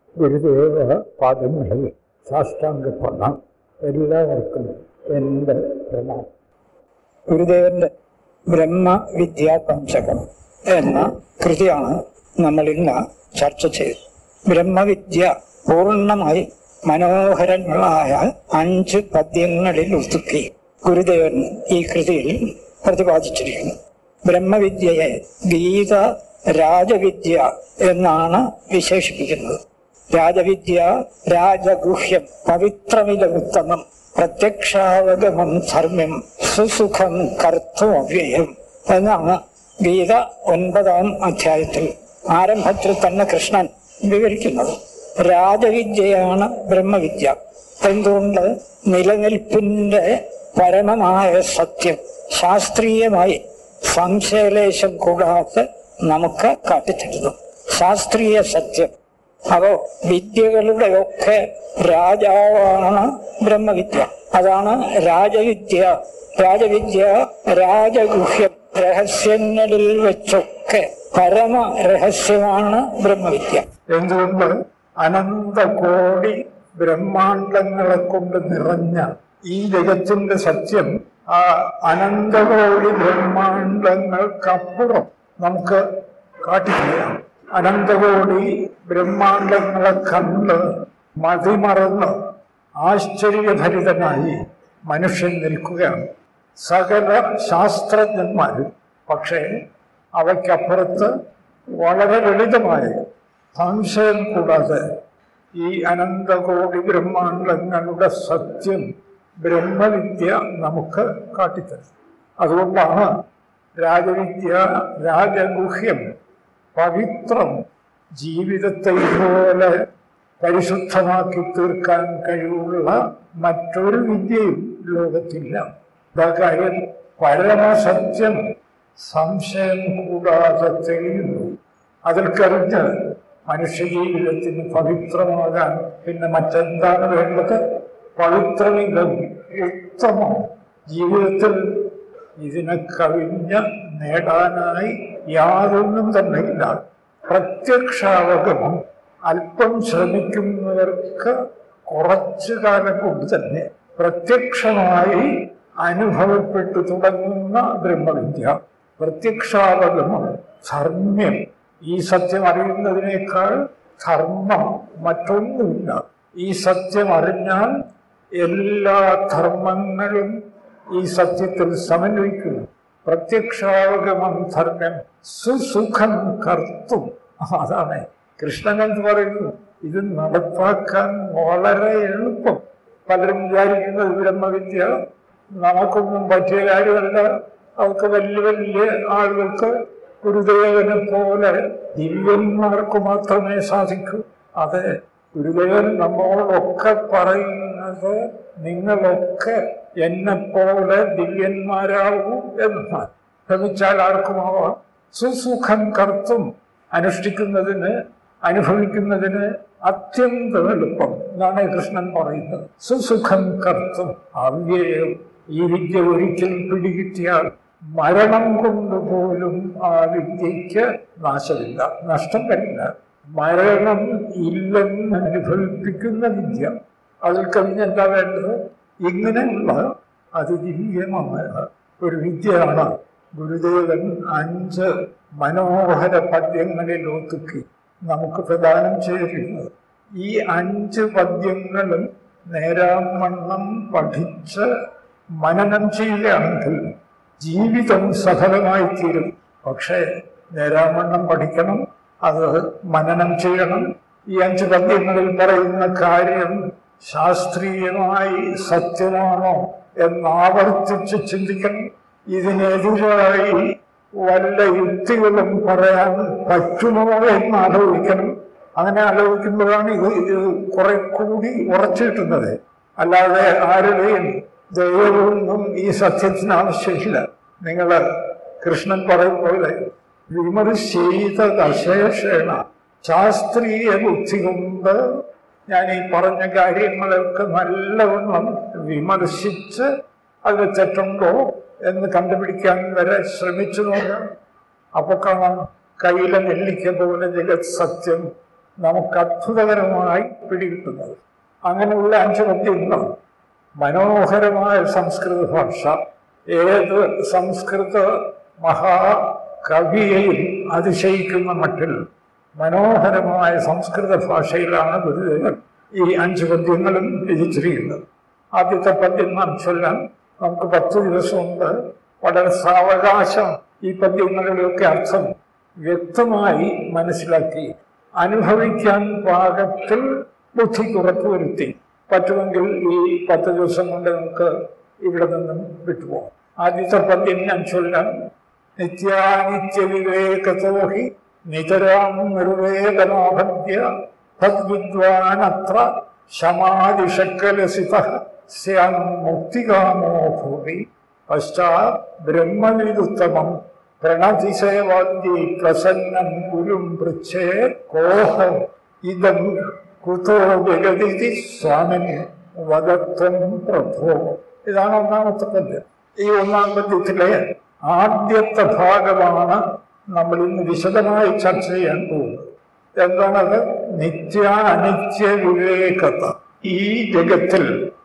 ഗുരുദേവ പാദങ്ങളിൽ സാഷ്ടാംഗ പ്രണാം എല്ലാവർക്കും എൻ്റെ പ്രണാം ഗുരുദേവന്റെ ബ്രഹ്മവിദ്യാ പഞ്ചകം എന്ന കൃതിയാണ് നമ്മൾ ഇന്ന് ചർച്ച ചെയ്തത് ബ്രഹ്മവിദ്യ പൂർണ്ണമായി മനോഹരങ്ങളായ അഞ്ച് പദ്യങ്ങളിൽ ഒതുക്കി ഗുരുദേവൻ ഈ കൃതിയിൽ പ്രതിപാദിച്ചിരിക്കുന്നു ബ്രഹ്മവിദ്യയെ ഗീത രാജവിദ്യ എന്നാണ് വിശേഷിപ്പിക്കുന്നത് രാജവിദ്യ രാജഗുഹ്യം പവിത്രമിത ഉത്തമം പ്രത്യക്ഷാവഗമം ധർമ്മ്യം സുസുഖം കർത്തും അവ്യയം എന്നാണ് ഗീത ഒൻപതാം അധ്യായത്തിൽ ആരംഭത്തിൽ തന്നെ കൃഷ്ണൻ വിവരിക്കുന്നത് രാജവിദ്യയാണ് ബ്രഹ്മവിദ്യ എന്തുകൊണ്ട് നിലനിൽപ്പിന്റെ പരമമായ സത്യം ശാസ്ത്രീയമായി സംശയലേശം കൂടാതെ നമുക്ക് കാട്ടിത്തരുന്നു ശാസ്ത്രീയ സത്യം അപ്പോ വിദ്യകളുടെ ഒക്കെ രാജാവാണ് ബ്രഹ്മവിദ്യ അതാണ് രാജവിദ്യ രാജവിദ്യ രാജഗുഹ്യം രഹസ്യങ്ങളിൽ വെച്ചൊക്കെ പരമ രഹസ്യമാണ് ബ്രഹ്മവിദ്യ എന്തുകൊണ്ട് അനന്തകോടി ബ്രഹ്മാണ്ടങ്ങളെ കൊണ്ട് നിറഞ്ഞ ഈ ജഗത്തിന്റെ സത്യം ആ അനന്തകോടി ബ്രഹ്മാണ്ടങ്ങൾക്കപ്പുറം നമുക്ക് കാട്ടിത്തരാം അനന്തകോടി ബ്രഹ്മാണ്ടങ്ങളെ കണ്ട് മതിമറന്ന് ആശ്ചര്യഭരിതനായി മനുഷ്യൻ നിൽക്കുകയാണ് സകല ശാസ്ത്രജ്ഞന്മാരും പക്ഷേ അവയ്ക്കപ്പുറത്ത് വളരെ ലളിതമായി സംശയം കൂടാതെ ഈ അനന്തകോടി ബ്രഹ്മാണ്ടങ്ങളുടെ സത്യം ബ്രഹ്മവിദ്യ നമുക്ക് കാട്ടിത്തരും അതുകൊണ്ടാണ് രാജവിദ്യ രാജഗുഹ്യം പവിത്രം ജീവിതത്തെ ഇതുപോലെ പരിശുദ്ധമാക്കി തീർക്കാൻ കഴിവുള്ള മറ്റൊരു വിദ്യയും ലോകത്തില്ല കാര്യം പരമസത്യം സംശയം കൂടാതെ തെളിയുന്നു അതിൽ കറിഞ്ഞ് മനുഷ്യജീവിതത്തിന് പവിത്രമാകാൻ പിന്നെ മറ്റെന്താണ് വേണ്ടത് പവിത്രമിതം ഉത്തമം ജീവിതത്തിൽ ഇതിനെ കവിഞ്ഞ് നേടാനായി യാതൊന്നും തന്നെ ഇല്ല പ്രത്യക്ഷാവഗമം അല്പം ശ്രമിക്കുന്നവർക്ക് കുറച്ചു കാലം കൊണ്ട് തന്നെ പ്രത്യക്ഷമായി അനുഭവപ്പെട്ടു തുടങ്ങുന്ന ബ്രഹ്മവിദ്യ പ്രത്യക്ഷാവഗമം ധർമ്മ്യം ഈ സത്യം അറിയുന്നതിനേക്കാൾ ധർമ്മം മറ്റൊന്നുമില്ല ഈ സത്യം അറിഞ്ഞാൽ എല്ലാ ധർമ്മങ്ങളും ഈ സത്യത്തിൽ സമന്വയിക്കുന്നു പ്രത്യക്ഷാവഗമം ധർമ്മം സുസുഖം കർത്തും അതാണ് കൃഷ്ണൻ എന്ന് പറയുന്നു ഇത് നടപ്പാക്കാൻ വളരെ എളുപ്പം പലരും വിചാരിക്കുന്നത് ബ്രഹ്മവിദ്യ നമുക്കൊന്നും പറ്റിയ കാര്യമല്ല അവർക്ക് വലിയ വലിയ ആളുകൾക്ക് ഗുരുദേവനെ പോലെ ദിവ്യന്മാർക്ക് മാത്രമേ സാധിക്കൂ അതെ ഗുരുദേവൻ നമ്മളോടൊക്കെ പറയുന്നത് നിങ്ങളൊക്കെ എന്നെ പോലെ ദിവ്യന്മാരാകൂ എന്നാണ് ശ്രമിച്ചാൽ ആർക്കുമാവാം സുസുഖം കർത്തും അനുഷ്ഠിക്കുന്നതിന് അനുഭവിക്കുന്നതിന് അത്യന്തം എളുപ്പം എന്നാണ് കൃഷ്ണൻ പറയുന്നത് സുസുഖം കർത്തും അവ്യയം ഈ വിദ്യ ഒരിക്കൽ പിടികിട്ടിയാൽ മരണം കൊണ്ട് പോലും ആ വിദ്യയ്ക്ക് നാശമില്ല നഷ്ടം വരില്ല മരണം ഇല്ലെന്ന് അനുഭവിപ്പിക്കുന്ന വിദ്യ അതിൽ കവിഞ്ഞ് എന്താ വേണ്ടത് ഇങ്ങനെയുള്ള അതിദിവ്യമായ ഒരു വിദ്യയാണ് ഗുരുദേവൻ അഞ്ച് മനോഹര പദ്യങ്ങളിൽ ഒതുക്കി നമുക്ക് പ്രദാനം ചെയ്തിരുന്നത് ഈ അഞ്ച് പദ്യങ്ങളും നേരാവണ്ണം പഠിച്ച് മനനം ചെയ്യുകയാണെങ്കിൽ ജീവിതം സഫലമായി തീരും പക്ഷേ നേരാവണ്ണം പഠിക്കണം അത് മനനം ചെയ്യണം ഈ അഞ്ച് പദ്യങ്ങളിൽ പറയുന്ന കാര്യം ശാസ്ത്രീയമായി സത്യമാണോ എന്ന് ആവർത്തിച്ച് ചിന്തിക്കണം ഇതിനെതിരായി വല്ല യുക്തികളും പറയാൻ പറ്റുമോ എന്ന് ആലോചിക്കണം അങ്ങനെ ആലോചിക്കുമ്പോഴാണ് ഇത് ഇത് കുറെ കൂടി ഉറച്ചു കിട്ടുന്നത് അല്ലാതെ ആരുടെയും ദൈവമൊന്നും ഈ സത്യത്തിന് ആവശ്യമില്ല നിങ്ങൾ കൃഷ്ണൻ പറയും പോലെ വിമർശീത അശേഷേണ ശാസ്ത്രീയ ബുദ്ധി കൊണ്ട് ഞാൻ ഈ പറഞ്ഞ കാര്യങ്ങളൊക്കെ നല്ലവണ്ണം വിമർശിച്ച് അതിൽ തെറ്റുണ്ടോ എന്ന് കണ്ടുപിടിക്കാൻ വരെ ശ്രമിച്ചു നോക്കാം അപ്പൊ കാണാം കയ്യിലെ നെല്ലിക്ക പോലെ ജഗത് സത്യം നമുക്ക് അത്ഭുതകരമായി പിടികിട്ടുന്നത് അങ്ങനെയുള്ള അഞ്ച് പദ്യങ്ങൾ മനോഹരമായ സംസ്കൃത ഭാഷ ഏത് സംസ്കൃത മഹാകവിയെയും അതിശയിക്കുന്ന മട്ടിൽ മനോഹരമായ സംസ്കൃത ഭാഷയിലാണ് ഗുരുദേവൻ ഈ അഞ്ച് പദ്യങ്ങളും രചിച്ചിരിക്കുന്നത് ആദ്യത്തെ പദ്യം നാം ചൊല്ലാൻ നമുക്ക് പത്ത് ദിവസമുണ്ട് വളരെ സാവകാശം ഈ പദ്യങ്ങളുടെയൊക്കെ അർത്ഥം വ്യക്തമായി മനസ്സിലാക്കി അനുഭവിക്കാൻ പാകത്തിൽ ബുദ്ധിക്ക് ഉറപ്പുവരുത്തി പറ്റുമെങ്കിൽ ഈ പത്ത് ദിവസം കൊണ്ട് നമുക്ക് ഇവിടെ നിന്നും വിട്ടുപോകാം ആദ്യത്തെ പദ്യം ഞാൻ ചൊല്ലാൻ നിത്യാനിത്യ വിവേകതോഹി നിതരാം നിർവേദനോഹദ്യ തദ്വിദ്വാനത്ര ശമാതിഷക്കലസിത സ്യാം മുക്തികാമോ ഭൂമി പശ്ചാത് ബ്രഹ്മവിദുത്തമം പ്രണതിശയവാദ്യ പ്രസന്നം ഗുരും പൃച്ഛേ കോഹം ഇതം കുതോ ജഗതി സ്വാമൻ വദത്വം പ്രഭോ ഇതാണ് ഒന്നാമത്തെ പദ്യം ഈ ഒന്നാം പദ്യത്തിലെ ആദ്യത്തെ ഭാഗമാണ് നമ്മൾ ഇന്ന് വിശദമായി ചർച്ച ചെയ്യാൻ പോകുന്നത് എന്താണത് നിത്യ അനിത്യ വിവേകത ഈ ജഗത്തിൽ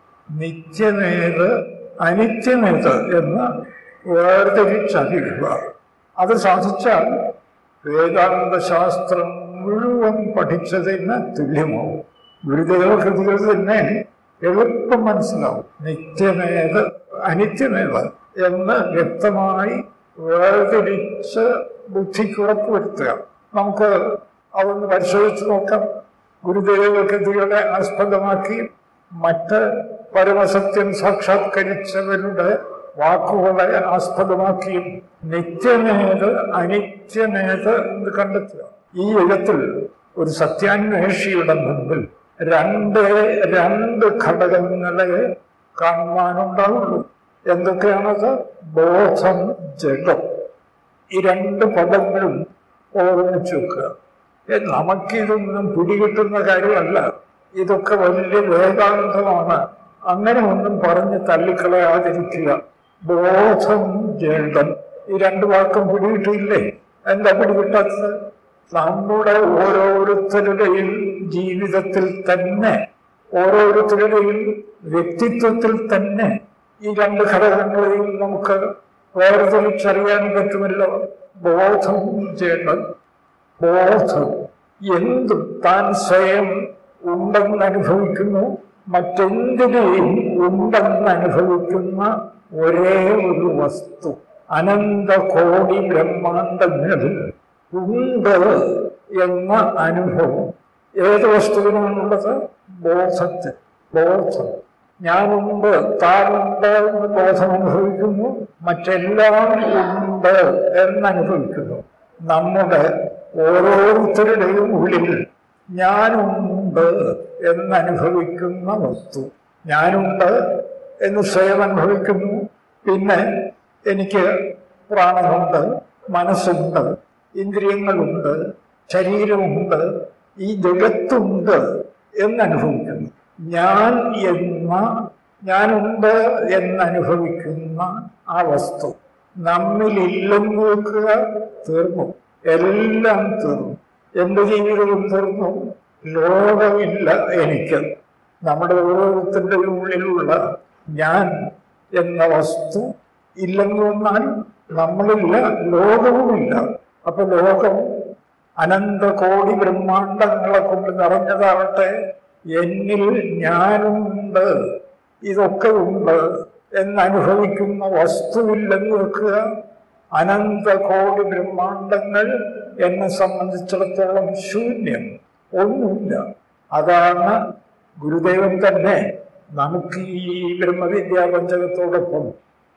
നിത്യമേത് അനിത്യമേത് എന്ന് വേർതിരിച്ചറിയുക അത് സാധിച്ചാൽ വേദാന്ത ശാസ്ത്രം മുഴുവൻ പഠിച്ചതിന് തുല്യമാവും ഗുരുദേവ കൃതികൾ തന്നെ എളുപ്പം മനസ്സിലാവും നിത്യമേത് അനിത്യമേത് എന്ന് വ്യക്തമായി വേർതിരിച്ച് ബുദ്ധിക്ക് ഉറപ്പുവരുത്തുക നമുക്ക് അതൊന്ന് പരിശോധിച്ച് നോക്കാം ഗുരുദേവ കൃതികളെ ആസ്പദമാക്കി മറ്റ് പരമസത്യം സാക്ഷാത്കരിച്ചവരുടെ വാക്കുകളെ ആസ്പദമാക്കിയും നിത്യമേത് അനിത്യമേത് എന്ന് കണ്ടെത്തുക ഈ യുഗത്തിൽ ഒരു സത്യാന്വേഷിയുടെ മുമ്പിൽ രണ്ട് രണ്ട് ഘടകങ്ങളെ കാണുവാനുണ്ടാവുള്ളൂ എന്തൊക്കെയാണത് ബോധം ജഡം ഈ രണ്ട് പദങ്ങളും ഓർമ്മിച്ചു വെക്കുക ഏ, നമുക്കിതൊന്നും പിടികിട്ടുന്ന കാര്യമല്ല ഇതൊക്കെ വലിയ വേദാന്തമാണ് അങ്ങനെ ഒന്നും പറഞ്ഞ് തള്ളിക്കളയാതിരിക്കുക ബോധം ജഡം ഈ രണ്ട് വാക്കും പിടികിട്ടിയില്ലേ എന്താ പിടികിട്ടാത്തത് നമ്മുടെ ഓരോരുത്തരുടെയും ജീവിതത്തിൽ തന്നെ ഓരോരുത്തരുടെയും വ്യക്തിത്വത്തിൽ തന്നെ ഈ രണ്ട് ഘടകങ്ങളെയും നമുക്ക് വേർതിരിച്ചറിയാൻ പറ്റുമല്ലോ ബോധം ജഡം ബോധം എന്തും താൻ സ്വയം ഉണ്ടെന്ന് അനുഭവിക്കുന്നു മറ്റെന്തിനേയും ഉണ്ടെന്ന് അനുഭവിക്കുന്ന ഒരേ ഒരു വസ്തു അനന്ത കോടി ബ്രഹ്മാണ്ടങ്ങളിൽ ഉണ്ട് എന്ന അനുഭവം ഏത് വസ്തുവിനാണുള്ളത് ബോധത്തിൽ ബോധം ഞാനുണ്ട് താനുണ്ട് എന്ന് ബോധം അനുഭവിക്കുന്നു മറ്റെല്ലാം ഉണ്ട് എന്ന് അനുഭവിക്കുന്നു നമ്മുടെ ഓരോരുത്തരുടെയും ഉള്ളിൽ ഞാനുണ്ട് എന്നനുഭവിക്കുന്ന വസ്തു ഞാനുണ്ട് എന്ന് സ്വയം അനുഭവിക്കുന്നു പിന്നെ എനിക്ക് പ്രാണനുണ്ട് മനസ്സുണ്ട് ഇന്ദ്രിയങ്ങളുണ്ട് ശരീരമുണ്ട് ഈ ജഗത്തുണ്ട് എന്നനുഭവിക്കുന്നു ഞാൻ എന്ന ഞാനുണ്ട് എന്നനുഭവിക്കുന്ന ആ വസ്തു നമ്മിലില്ലെന്ന് വെക്കുക തീർന്നു എല്ലാം തീർന്നു എന്റെ ജീവിതവും തീർന്നു ലോകമില്ല എനിക്ക് നമ്മുടെ ഓരോരുത്തരുടെ ഉള്ളിലുള്ള ഞാൻ എന്ന വസ്തു ഇല്ലെന്ന് വന്നാൽ നമ്മളില്ല ലോകവുമില്ല അപ്പൊ ലോകം അനന്ത കോടി ബ്രഹ്മാണ്ടങ്ങളെ കൊണ്ട് നിറഞ്ഞതാവട്ടെ എന്നിൽ ഞാനുണ്ട് ഇതൊക്കെ ഉണ്ട് എന്നനുഭവിക്കുന്ന വസ്തുവില്ലെന്ന് വെക്കുക അനന്ത കോടി ബ്രഹ്മാണ്ടങ്ങൾ എന്നെ സംബന്ധിച്ചിടത്തോളം ശൂന്യം ഒന്നുമില്ല അതാണ് ഗുരുദേവൻ തന്നെ നമുക്ക് ഈ ബ്രഹ്മവിദ്യാ പഞ്ചകത്തോടൊപ്പം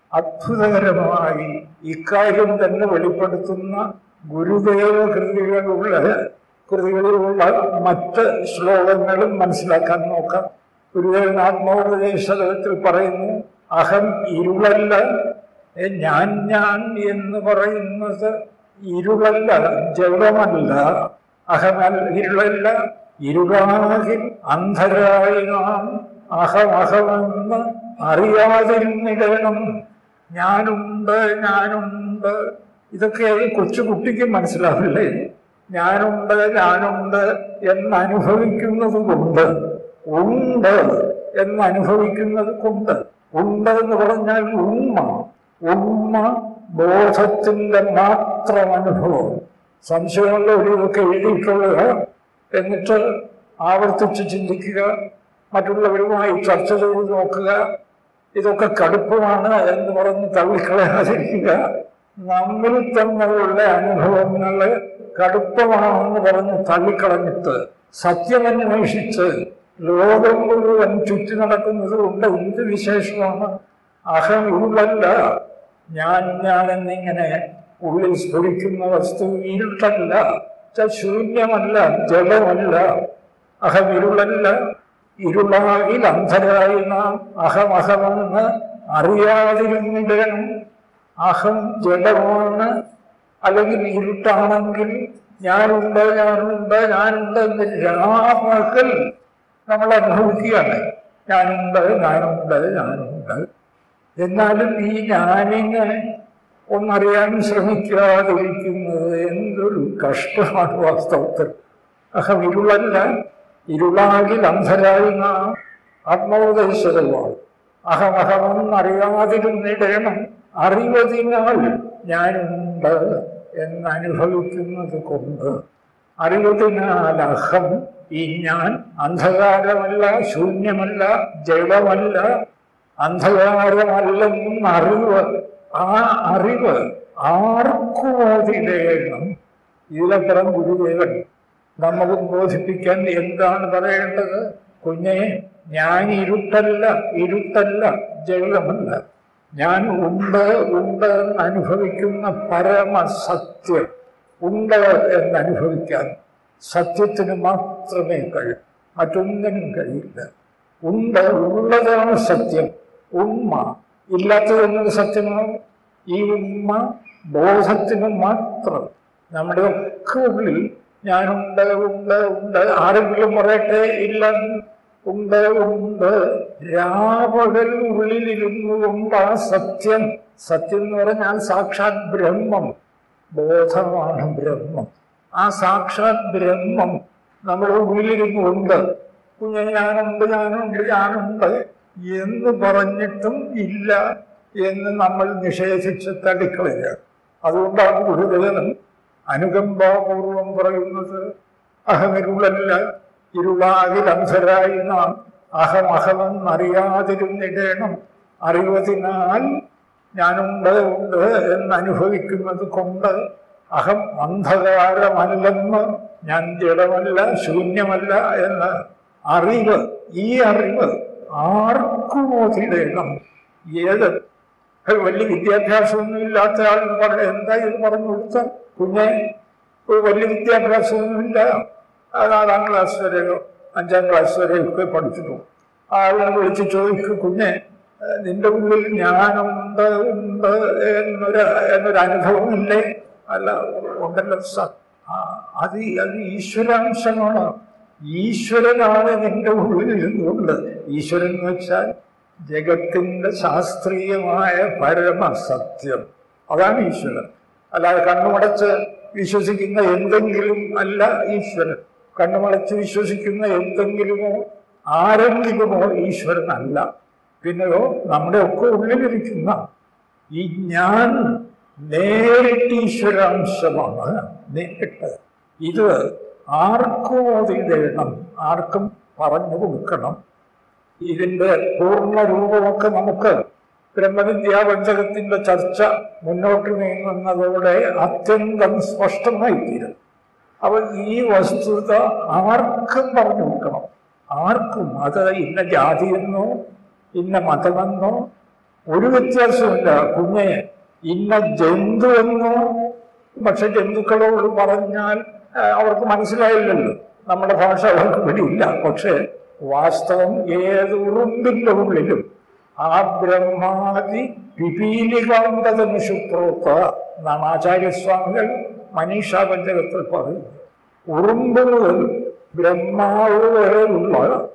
അത്ഭുതകരമായി ഇക്കാര്യം തന്നെ വെളിപ്പെടുത്തുന്ന ഗുരുദേവ കൃതികളുള്ള കൃതികളിലുള്ള മറ്റ് ശ്ലോകങ്ങളും മനസ്സിലാക്കാൻ നോക്കാം ഗുരുദേവൻ ആത്മോപദേശത്തിൽ പറയുന്നു അഹം ഇരുളല്ല ഏ, ഞാൻ ഞാൻ എന്ന് പറയുന്നത് ഇരുളല്ല ജഡമല്ല അഹമൽ ഇരുളല്ല ഇരുളാകി അന്ധരായി നാം അഹമഹമെന്ന് അറിയാതിരുന്നിടണം ഞാനുണ്ട് ഞാനുണ്ട് ഇതൊക്കെ കൊച്ചു കുട്ടിക്ക് മനസ്സിലാവില്ലേ ഞാനുണ്ട് ഞാനുണ്ട് എന്ന് അനുഭവിക്കുന്നത് കൊണ്ട് ഉണ്ട് എന്ന് അനുഭവിക്കുന്നത് കൊണ്ട് ഉണ്ട് എന്ന് പറഞ്ഞാൽ ഉമ്മ ഉമ്മ ബോധത്തിന്റെ മാത്രം അനുഭവം സംശയമുള്ള ഒരു ഇതൊക്കെ എഴുതിയിട്ടുള്ളത് എന്നിട്ട് ആവർത്തിച്ച് ചിന്തിക്കുക മറ്റുള്ളവരുമായി ചർച്ച ചെയ്ത് നോക്കുക ഇതൊക്കെ കടുപ്പമാണ് എന്ന് പറഞ്ഞ് തള്ളിക്കളയാതിരിക്കുക നമ്മിൽ തമ്മിലുള്ള അനുഭവങ്ങൾ കടുപ്പമാണെന്ന് പറഞ്ഞ് തള്ളിക്കളഞ്ഞിട്ട് സത്യമന്വേഷിച്ച് ലോകം മുഴുവൻ ചുറ്റി നടക്കുന്നത് കൊണ്ട് എന്ത് വിശേഷമാണ് അഹം ഉള്ളല്ല ഞാൻ ഞാനെന്നിങ്ങനെ ഉള്ളിൽ സ്ഫുരിക്കുന്ന വസ്തു ഇരുട്ടല്ല ച ശൂന്യമല്ല ജലമല്ല അഹം ഇരുളല്ല ഇരുളാകിൽ അന്ധരായി നാം അഹമഹമെന്ന് അറിയാതിരുന്നിടണം അഹം ജഡമാണ് അല്ലെങ്കിൽ ഇരുട്ടാണെങ്കിൽ ഞാനുണ്ട് ഞാനുണ്ട് ഞാനുണ്ട് എന്ന് രാമകൽ നമ്മൾ അനുഭവിക്കുകയാണ് ഞാനുണ്ട് ഞാനുണ്ട് ഞാനുണ്ട് എന്നാലും ഈ ഞാനിനെ ഒന്നറിയാൻ ശ്രമിക്കാതിരിക്കുന്നത് എന്തൊരു കഷ്ടമാണ് വാസ്തവത്തിൽ അഹം ഇരുളല്ല ഇരുളാകിൽ അന്ധരായി നാം ആത്മോപദേശമാണ് അഹമഹമെന്നറിയാതിരുന്നിടണം അറിവതിനാൽ ഞാനുണ്ട് എന്നനുഭവിക്കുന്നത് കൊണ്ട് അറിവതിനാൽ അഹം ഈ ഞാൻ അന്ധകാരമല്ല ശൂന്യമല്ല ജഡമല്ല അന്ധകാരമല്ലെന്നും അറിവ് ആ അറിവ് ആർക്കുമതിലേണം ഇതിലപ്പുറം ഗുരുദേവൻ നമുക്ക് ബോധിപ്പിക്കാൻ എന്താണ് പറയേണ്ടത് കുഞ്ഞെ ഞാൻ ഇരുട്ടല്ല ഇരുട്ടല്ല ജലമല്ല ഞാൻ ഉണ്ട് ഉണ്ട് എന്ന് അനുഭവിക്കുന്ന പരമസത്യം ഉണ്ട് എന്ന് അനുഭവിക്കാൻ സത്യത്തിന് മാത്രമേ കഴിയൂ മറ്റൊന്നിനും കഴിയില്ല ഉണ്ട് ഉള്ളതാണ് സത്യം ഉമ്മ ഇല്ലാത്തതെന്നത് സത്യമാണ് ഈ ഉമ്മ ബോധത്തിന് മാത്രം നമ്മുടെ ഒക്കെ ഉള്ളിൽ ഞാനുണ്ട് ഉണ്ട് ഉണ്ട് ആരെങ്കിലും പറയട്ടെ ഇല്ല ഉണ്ട് ഉണ്ട് രാപകൽ ഉള്ളിലിരുന്നു കൊണ്ട് ആ സത്യം സത്യം എന്ന് പറഞ്ഞാൽ സാക്ഷാത് ബ്രഹ്മം ബോധമാണ് ബ്രഹ്മം ആ സാക്ഷാത് ബ്രഹ്മം നമ്മുടെ ഉള്ളിലിരുന്നുണ്ട് കുഞ്ഞെ ഞാനുണ്ട് ഞാനുണ്ട് ഞാനുണ്ട് എന്ന് പറഞ്ഞിട്ടും ഇല്ല എന്ന് നമ്മൾ നിഷേധിച്ച് തള്ളിക്കളയുക അതുകൊണ്ടാണ് ഗുരുദേവൻ അനുകമ്പാപൂർവം പറയുന്നത് അഹമിരുളല്ല ഇരുളാകിൽ അന്ധരായി നാം അഹമഹമെന്നറിയാതിരുന്നിടേണം അറിവതിനാൽ ഞാനുണ്ട് ഉണ്ട് എന്ന് അനുഭവിക്കുന്നത് കൊണ്ട് അഹം അന്ധകാരമല്ലെന്ന് ഞാൻ ജഡമല്ല ശൂന്യമല്ല എന്ന് അറിവ് ഈ അറിവ് ആർക്കും ഓതിടേണം ഏത് വലിയ വിദ്യാഭ്യാസമൊന്നും ഇല്ലാത്ത ആൾ പറഞ്ഞ എന്താ ഇത് പറഞ്ഞു കൊടുത്ത കുഞ്ഞെ ഒരു വലിയ വിദ്യാഭ്യാസമൊന്നുമില്ല നാലാം ക്ലാസ് വരെയോ അഞ്ചാം ക്ലാസ് വരെയൊക്കെ പഠിച്ചിട്ടു ആളുകൾ വിളിച്ച് ചോദിക്കും കുഞ്ഞെ ഏഹ് നിന്റെ ഉള്ളിൽ ഞാനുണ്ട് ഉണ്ട് എന്നൊരു എന്നൊരു അനുഭവമില്ലേ അല്ല ഉണ്ടല്ലോ സ- ആ, അത് ഈ- അത് ഈശ്വരാംശമാണ് ഈശ്വരനാണ് നിന്റെ ഉള്ളിൽ ഇരുന്നുകൊണ്ട് ഈശ്വരൻ എന്ന് വെച്ചാൽ ജഗത്തിന്റെ ശാസ്ത്രീയമായ പരമസത്യം അതാണ് ഈശ്വരൻ അല്ലാതെ കണ്ണുമടച്ച് വിശ്വസിക്കുന്ന എന്തെങ്കിലും അല്ല ഈശ്വരൻ കണ്ണുമടച്ച് വിശ്വസിക്കുന്ന എന്തെങ്കിലുമോ ആരെങ്കിലുമോ ഈശ്വരനല്ല പിന്നെയോ നമ്മുടെ ഒക്കെ ഉള്ളിലിരിക്കുന്ന ഈ ഞാൻ നേരിട്ട് ഈശ്വരാംശമാണ് നേരിട്ട് ഇത് ആർക്കും ഓതിയിടണം ആർക്കും പറഞ്ഞു കൊടുക്കണം ഇതിന്റെ പൂർണ്ണ രൂപമൊക്കെ നമുക്ക് ബ്രഹ്മവിദ്യാപഞ്ചകത്തിന്റെ ചർച്ച മുന്നോട്ട് നീങ്ങുന്നതോടെ അത്യന്തം സ്പഷ്ടമായി തീരും അപ്പോൾ ഈ വസ്തുത ആർക്കും പറഞ്ഞു കൊടുക്കണം ആർക്കും അത് ഇന്ന ജാതിയെന്നോ ഇന്ന മതമെന്നോ ഒരു വ്യത്യാസമില്ല കുഞ്ഞെ ഇന്ന ജന്തുവെന്നോ പക്ഷെ ജന്തുക്കളോട് പറഞ്ഞാൽ ആ, അവർക്ക് മനസ്സിലായില്ലല്ലോ നമ്മുടെ ഭാഷ അവർക്ക് പിടിയില്ല പക്ഷെ വാസ്തവം ഏത് ഉറുമ്പിന്റെ ഉള്ളിലും ആ ബ്രഹ്മാതി പിപീലികാന്തതന് ശുപ്രോക്ത എന്നാണ് ആചാര്യസ്വാമികൾ മനീഷാ പഞ്ചകത്തിൽ പറയുന്നത് ഉറുമ്പ് മുതൽ ബ്രഹ്മാവ് വരെയുള്ള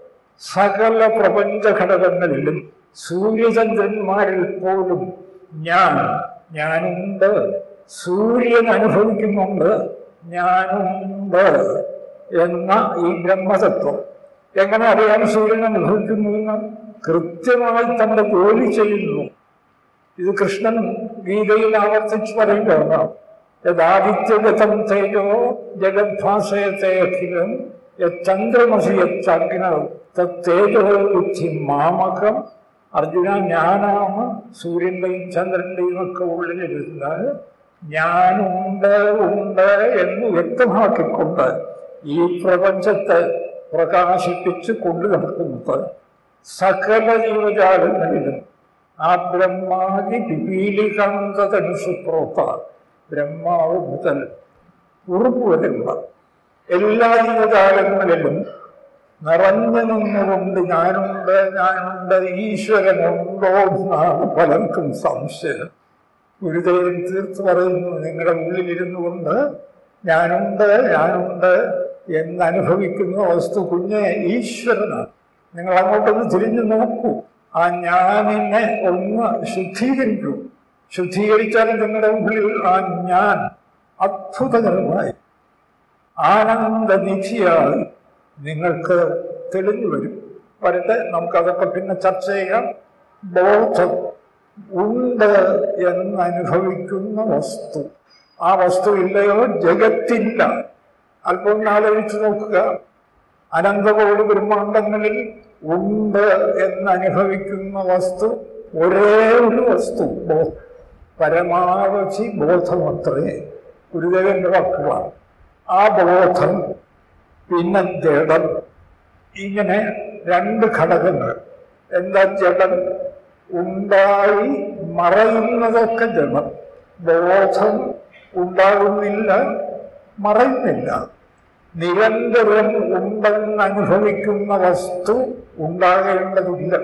സകല പ്രപഞ്ച ഘടകങ്ങളിലും സൂര്യചന്ദ്രന്മാരിൽ പോലും ഞാൻ ഞാനുണ്ട് സൂര്യൻ അനുഭവിക്കുന്നുണ്ട് ഞാനുണ്ട് എന്ന ഈ ബ്രഹ്മതത്വം എങ്ങനെ അറിയാൻ സൂര്യൻ അനുഭവിക്കുന്നുവെന്ന് കൃത്യമായി തന്റെ ജോലി ചെയ്യുന്നു ഇത് കൃഷ്ണൻ ഗീതയിൽ ആവർത്തിച്ച് പറയുകയാണ് യഥാദിത്യഗതം തേജോ ജഗദ്ഭാസയത്തെ അഖിലം യന്ദ്രമസി യഗ്ന തേജോ ബുദ്ധി മാമകം അർജുന ഞാനാണ് സൂര്യന്റെയും ചന്ദ്രന്റെയും ഒക്കെ ഉള്ളിലിരുന്നത് ഞാനുണ്ട് ഉണ്ട് എന്ന് വ്യക്തമാക്കിക്കൊണ്ട് ഈ പ്രപഞ്ചത്തെ പ്രകാശിപ്പിച്ച് കൊണ്ടു നടക്കുന്നത് സകല ജീവജാലങ്ങളിലും ആ ബ്രഹ്മാതി പിപീലികാന്തതനുസുപ്രോത്ത ബ്രഹ്മാവ് മുതൽ ഉറുപ്പ് വരെയുള്ള എല്ലാ ജീവജാലങ്ങളിലും നിറഞ്ഞു നിന്നുകൊണ്ട് ഞാനുണ്ട് ഞാനുണ്ട് ഈശ്വരനുണ്ടോ എന്നാണ് പലർക്കും സംശയം ഗുരുദേവൻ തീർത്ത് പറയുന്നു നിങ്ങളുടെ ഉള്ളിലിരുന്നു കൊണ്ട് ഞാനുണ്ട് ഞാനുണ്ട് എന്ന് അനുഭവിക്കുന്ന വസ്തു കുഞ്ഞെ ഈശ്വരനാണ് നിങ്ങൾ അങ്ങോട്ടൊന്ന് തിരിഞ്ഞു നോക്കൂ ആ ഞാനിനെ ഒന്ന് ശുദ്ധീകരിക്കൂ ശുദ്ധീകരിച്ചാൽ നിങ്ങളുടെ ഉള്ളിൽ ആ ഞാൻ അത്ഭുതകരമായി ആനന്ദനിധിയായി നിങ്ങൾക്ക് തെളിഞ്ഞു വരും വരട്ടെ നമുക്കതൊക്കെ പിന്നെ ചർച്ച ചെയ്യാം ബോധം ഉണ്ട് എന്ന് അനുഭവിക്കുന്ന വസ്തു ആ വസ്തു ഇല്ലയോ ജഗത്തില്ല അല്പം ഒന്ന് ആലോചിച്ച് നോക്കുക അനന്തകോടി ബ്രഹ്മാണ്ടങ്ങളിൽ ഉണ്ട് എന്ന് അനുഭവിക്കുന്ന വസ്തു ഒരേ ഒരു വസ്തു ബോധം പരമാവധി ബോധമത്രേ ഗുരുദേവന്റെ വാക്കുകളാണ് ആ ബോധം പിന്നെ ജഡം ഇങ്ങനെ രണ്ട് ഘടകങ്ങൾ എന്താ ജഡം ഉണ്ടായി മറയുന്നതൊക്കെ ജഡം ബോധം ഉണ്ടാകുന്നില്ല മറയുന്നില്ല നിരന്തരം ഉണ്ടെന്ന് അനുഭവിക്കുന്ന വസ്തു ഉണ്ടാകേണ്ടതില്ല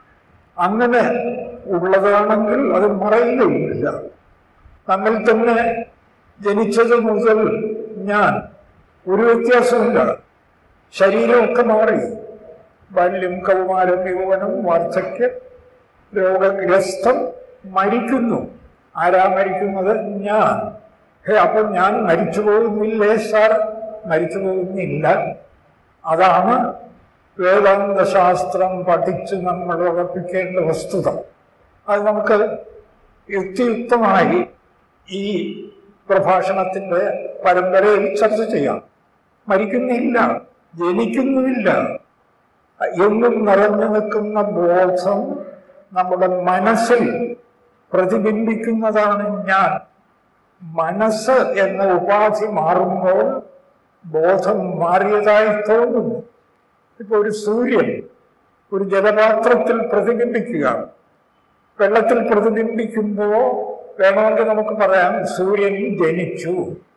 അങ്ങനെ ഉള്ളതാണെങ്കിൽ അത് മറയുകയില്ല നമ്മിൽ തന്നെ ജനിച്ചത് മുതൽ ഞാൻ ഒരു വ്യത്യാസമില്ല ശരീരമൊക്കെ മാറി ബാല്യം കൗമാരം യൗവനം വാർദ്ധക്യം രോഗഗ്രസ്തം മരിക്കുന്നു ആരാ മരിക്കുന്നത് ഞാൻ ഹേ അപ്പൊ ഞാൻ മരിച്ചു പോകുന്നില്ലേ സാർ മരിച്ചു പോകുന്നില്ല അതാണ് വേദാന്ത ശാസ്ത്രം പഠിച്ച് നമ്മൾ ഉറപ്പിക്കേണ്ട വസ്തുത അത് നമുക്ക് യുക്തിയുക്തമായി ഈ പ്രഭാഷണത്തിന്റെ പരമ്പരയിൽ ചർച്ച ചെയ്യാം മരിക്കുന്നില്ല ജനിക്കുന്നുമില്ല എന്നും നിറഞ്ഞു നിൽക്കുന്ന ബോധം നമ്മുടെ മനസ്സിൽ പ്രതിബിംബിക്കുന്നതാണ് ഞാൻ മനസ്സ് എന്ന ഉപാധി മാറുമ്പോൾ ബോധം മാറിയതായി തോന്നുന്നു ഇപ്പൊ ഒരു സൂര്യൻ ഒരു ജലപാത്രത്തിൽ പ്രതിബിംബിക്കുക വെള്ളത്തിൽ പ്രതിബിംബിക്കുമ്പോൾ വേണമെങ്കിൽ നമുക്ക് പറയാം സൂര്യൻ ജനിച്ചു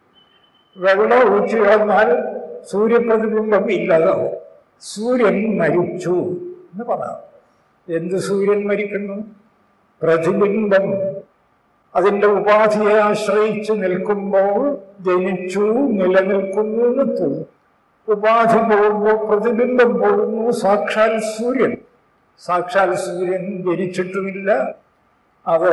വെള്ളം ഒഴിച്ചു കളഞ്ഞാൽ സൂര്യപ്രതിബിംബം ഇല്ലാതാവും സൂര്യൻ മരിച്ചു എന്ന് പറയാം എന്ത് സൂര്യൻ മരിക്കുന്നു പ്രതിബിംബം അതിന്റെ ഉപാധിയെ ആശ്രയിച്ച് നിൽക്കുമ്പോൾ ജനിച്ചു നിലനിൽക്കുന്നു എന്ന് തോന്നും ഉപാധി പോകുമ്പോൾ പ്രതിബിംബം പോകുന്നു സാക്ഷാൽ സൂര്യൻ സാക്ഷാൽ സൂര്യൻ ജനിച്ചിട്ടുമില്ല അത്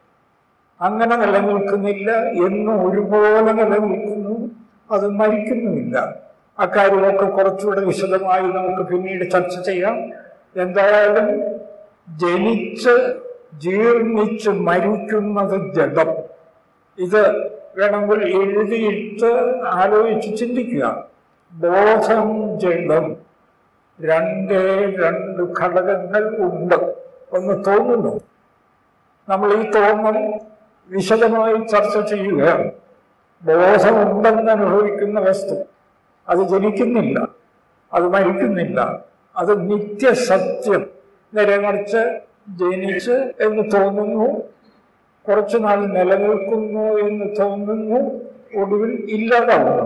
അങ്ങനെ നിലനിൽക്കുന്നില്ല എന്ന് ഒരുപോലെ നിലനിൽക്കുന്നു അത് മരിക്കുന്നുമില്ല അക്കാര്യമൊക്കെ കുറച്ചുകൂടെ വിശദമായി നമുക്ക് പിന്നീട് ചർച്ച ചെയ്യാം എന്തായാലും ജനിച്ച് ജീർണിച്ച് മരിക്കുന്നത് ജഡം ഇത് വേണമെങ്കിൽ എഴുതിയിട്ട് ആലോചിച്ച് ചിന്തിക്കുക ബോധം ജഡം രണ്ടേ രണ്ട് ഘടകങ്ങൾ ഉണ്ട് എന്ന് തോന്നുന്നു നമ്മൾ ഈ തോന്നൽ വിശദമായി ചർച്ച ചെയ്യുകയാണ് ബോധമുണ്ടെന്ന് അനുഭവിക്കുന്ന വസ്തു അത് ജനിക്കുന്നില്ല അത് മരിക്കുന്നില്ല അത് നിത്യസത്യം നേരെ മറിച്ച് ജനിച്ച് എന്ന് തോന്നുന്നു കുറച്ചു നാൾ നിലനിൽക്കുന്നു എന്ന് തോന്നുന്നു ഒടുവിൽ ഇല്ലാതാവുന്നു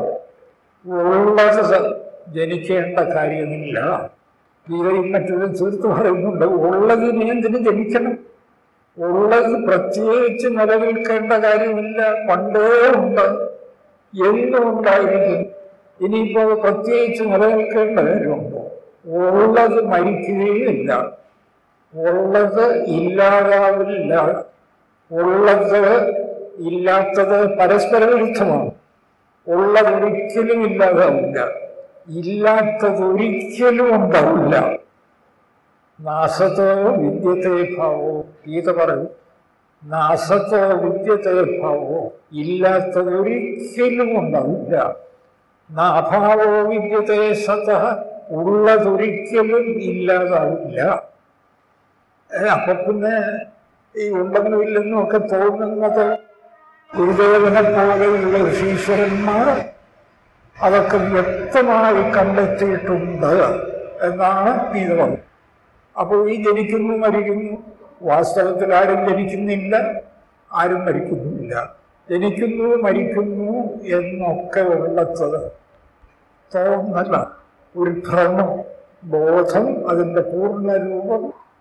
ഉള്ളത് ജനിക്കേണ്ട കാര്യമില്ല ഗീതയിൽ മറ്റൊരു തീർത്ത് പറയുന്നുണ്ട് ഉള്ളതിനെ എന്തിനു ജനിക്കണം ഉള്ളത് പ്രത്യേകിച്ച് നിലനിൽക്കേണ്ട കാര്യമില്ല പണ്ടേ ഉണ്ട് എന്നും ഉണ്ടായിരിക്കും ഇനിയിപ്പോ അത് പ്രത്യേകിച്ച് നിലനിൽക്കേണ്ട കാര്യമുണ്ടോ ഉള്ളത് മരിക്കുകയില്ല ഉള്ളത് ഇല്ലാതാവില്ല ഉള്ളത് ഇല്ലാത്തത് പരസ്പര വിരുദ്ധമാണ് ഉള്ളതൊരിക്കലും ഇല്ലാതാവില്ല ഇല്ലാത്തതൊരിക്കലും ഉണ്ടാവില്ല നാസത്തോ വിദ്യത്തെ ഭാവോ ഗീത പറയും നാസത്തോ വിദ്യത്തെ ഭാവോ ഇല്ലാത്തതൊരിക്കലും ഉണ്ടാവില്ല നാഭാവോ വിദ്യത്തെ സത ഉള്ളതൊരിക്കലും ഇല്ലാതാവില്ല ഏ, അപ്പൊ പിന്നെ ഈ ഉണ്ടെന്നും ഇല്ലെന്നും ഒക്കെ തോന്നുന്നത് ഗുരുദേവനെ പോലെയുള്ള ഋഷീശ്വരന്മാർ അതൊക്കെ വ്യക്തമായി കണ്ടെത്തിയിട്ടുണ്ട് എന്നാണ് ഗീത പറഞ്ഞത് അപ്പോൾ ഈ ജനിക്കുന്നു മരിക്കുന്നു വാസ്തവത്തിൽ ആരും ജനിക്കുന്നില്ല ആരും മരിക്കുന്നുമില്ല ജനിക്കുന്നു മരിക്കുന്നു എന്നൊക്കെ ഉള്ളത് തോന്നല ഒരു ഭ്രമം ബോധം അതിൻ്റെ പൂർണ്ണ രൂപം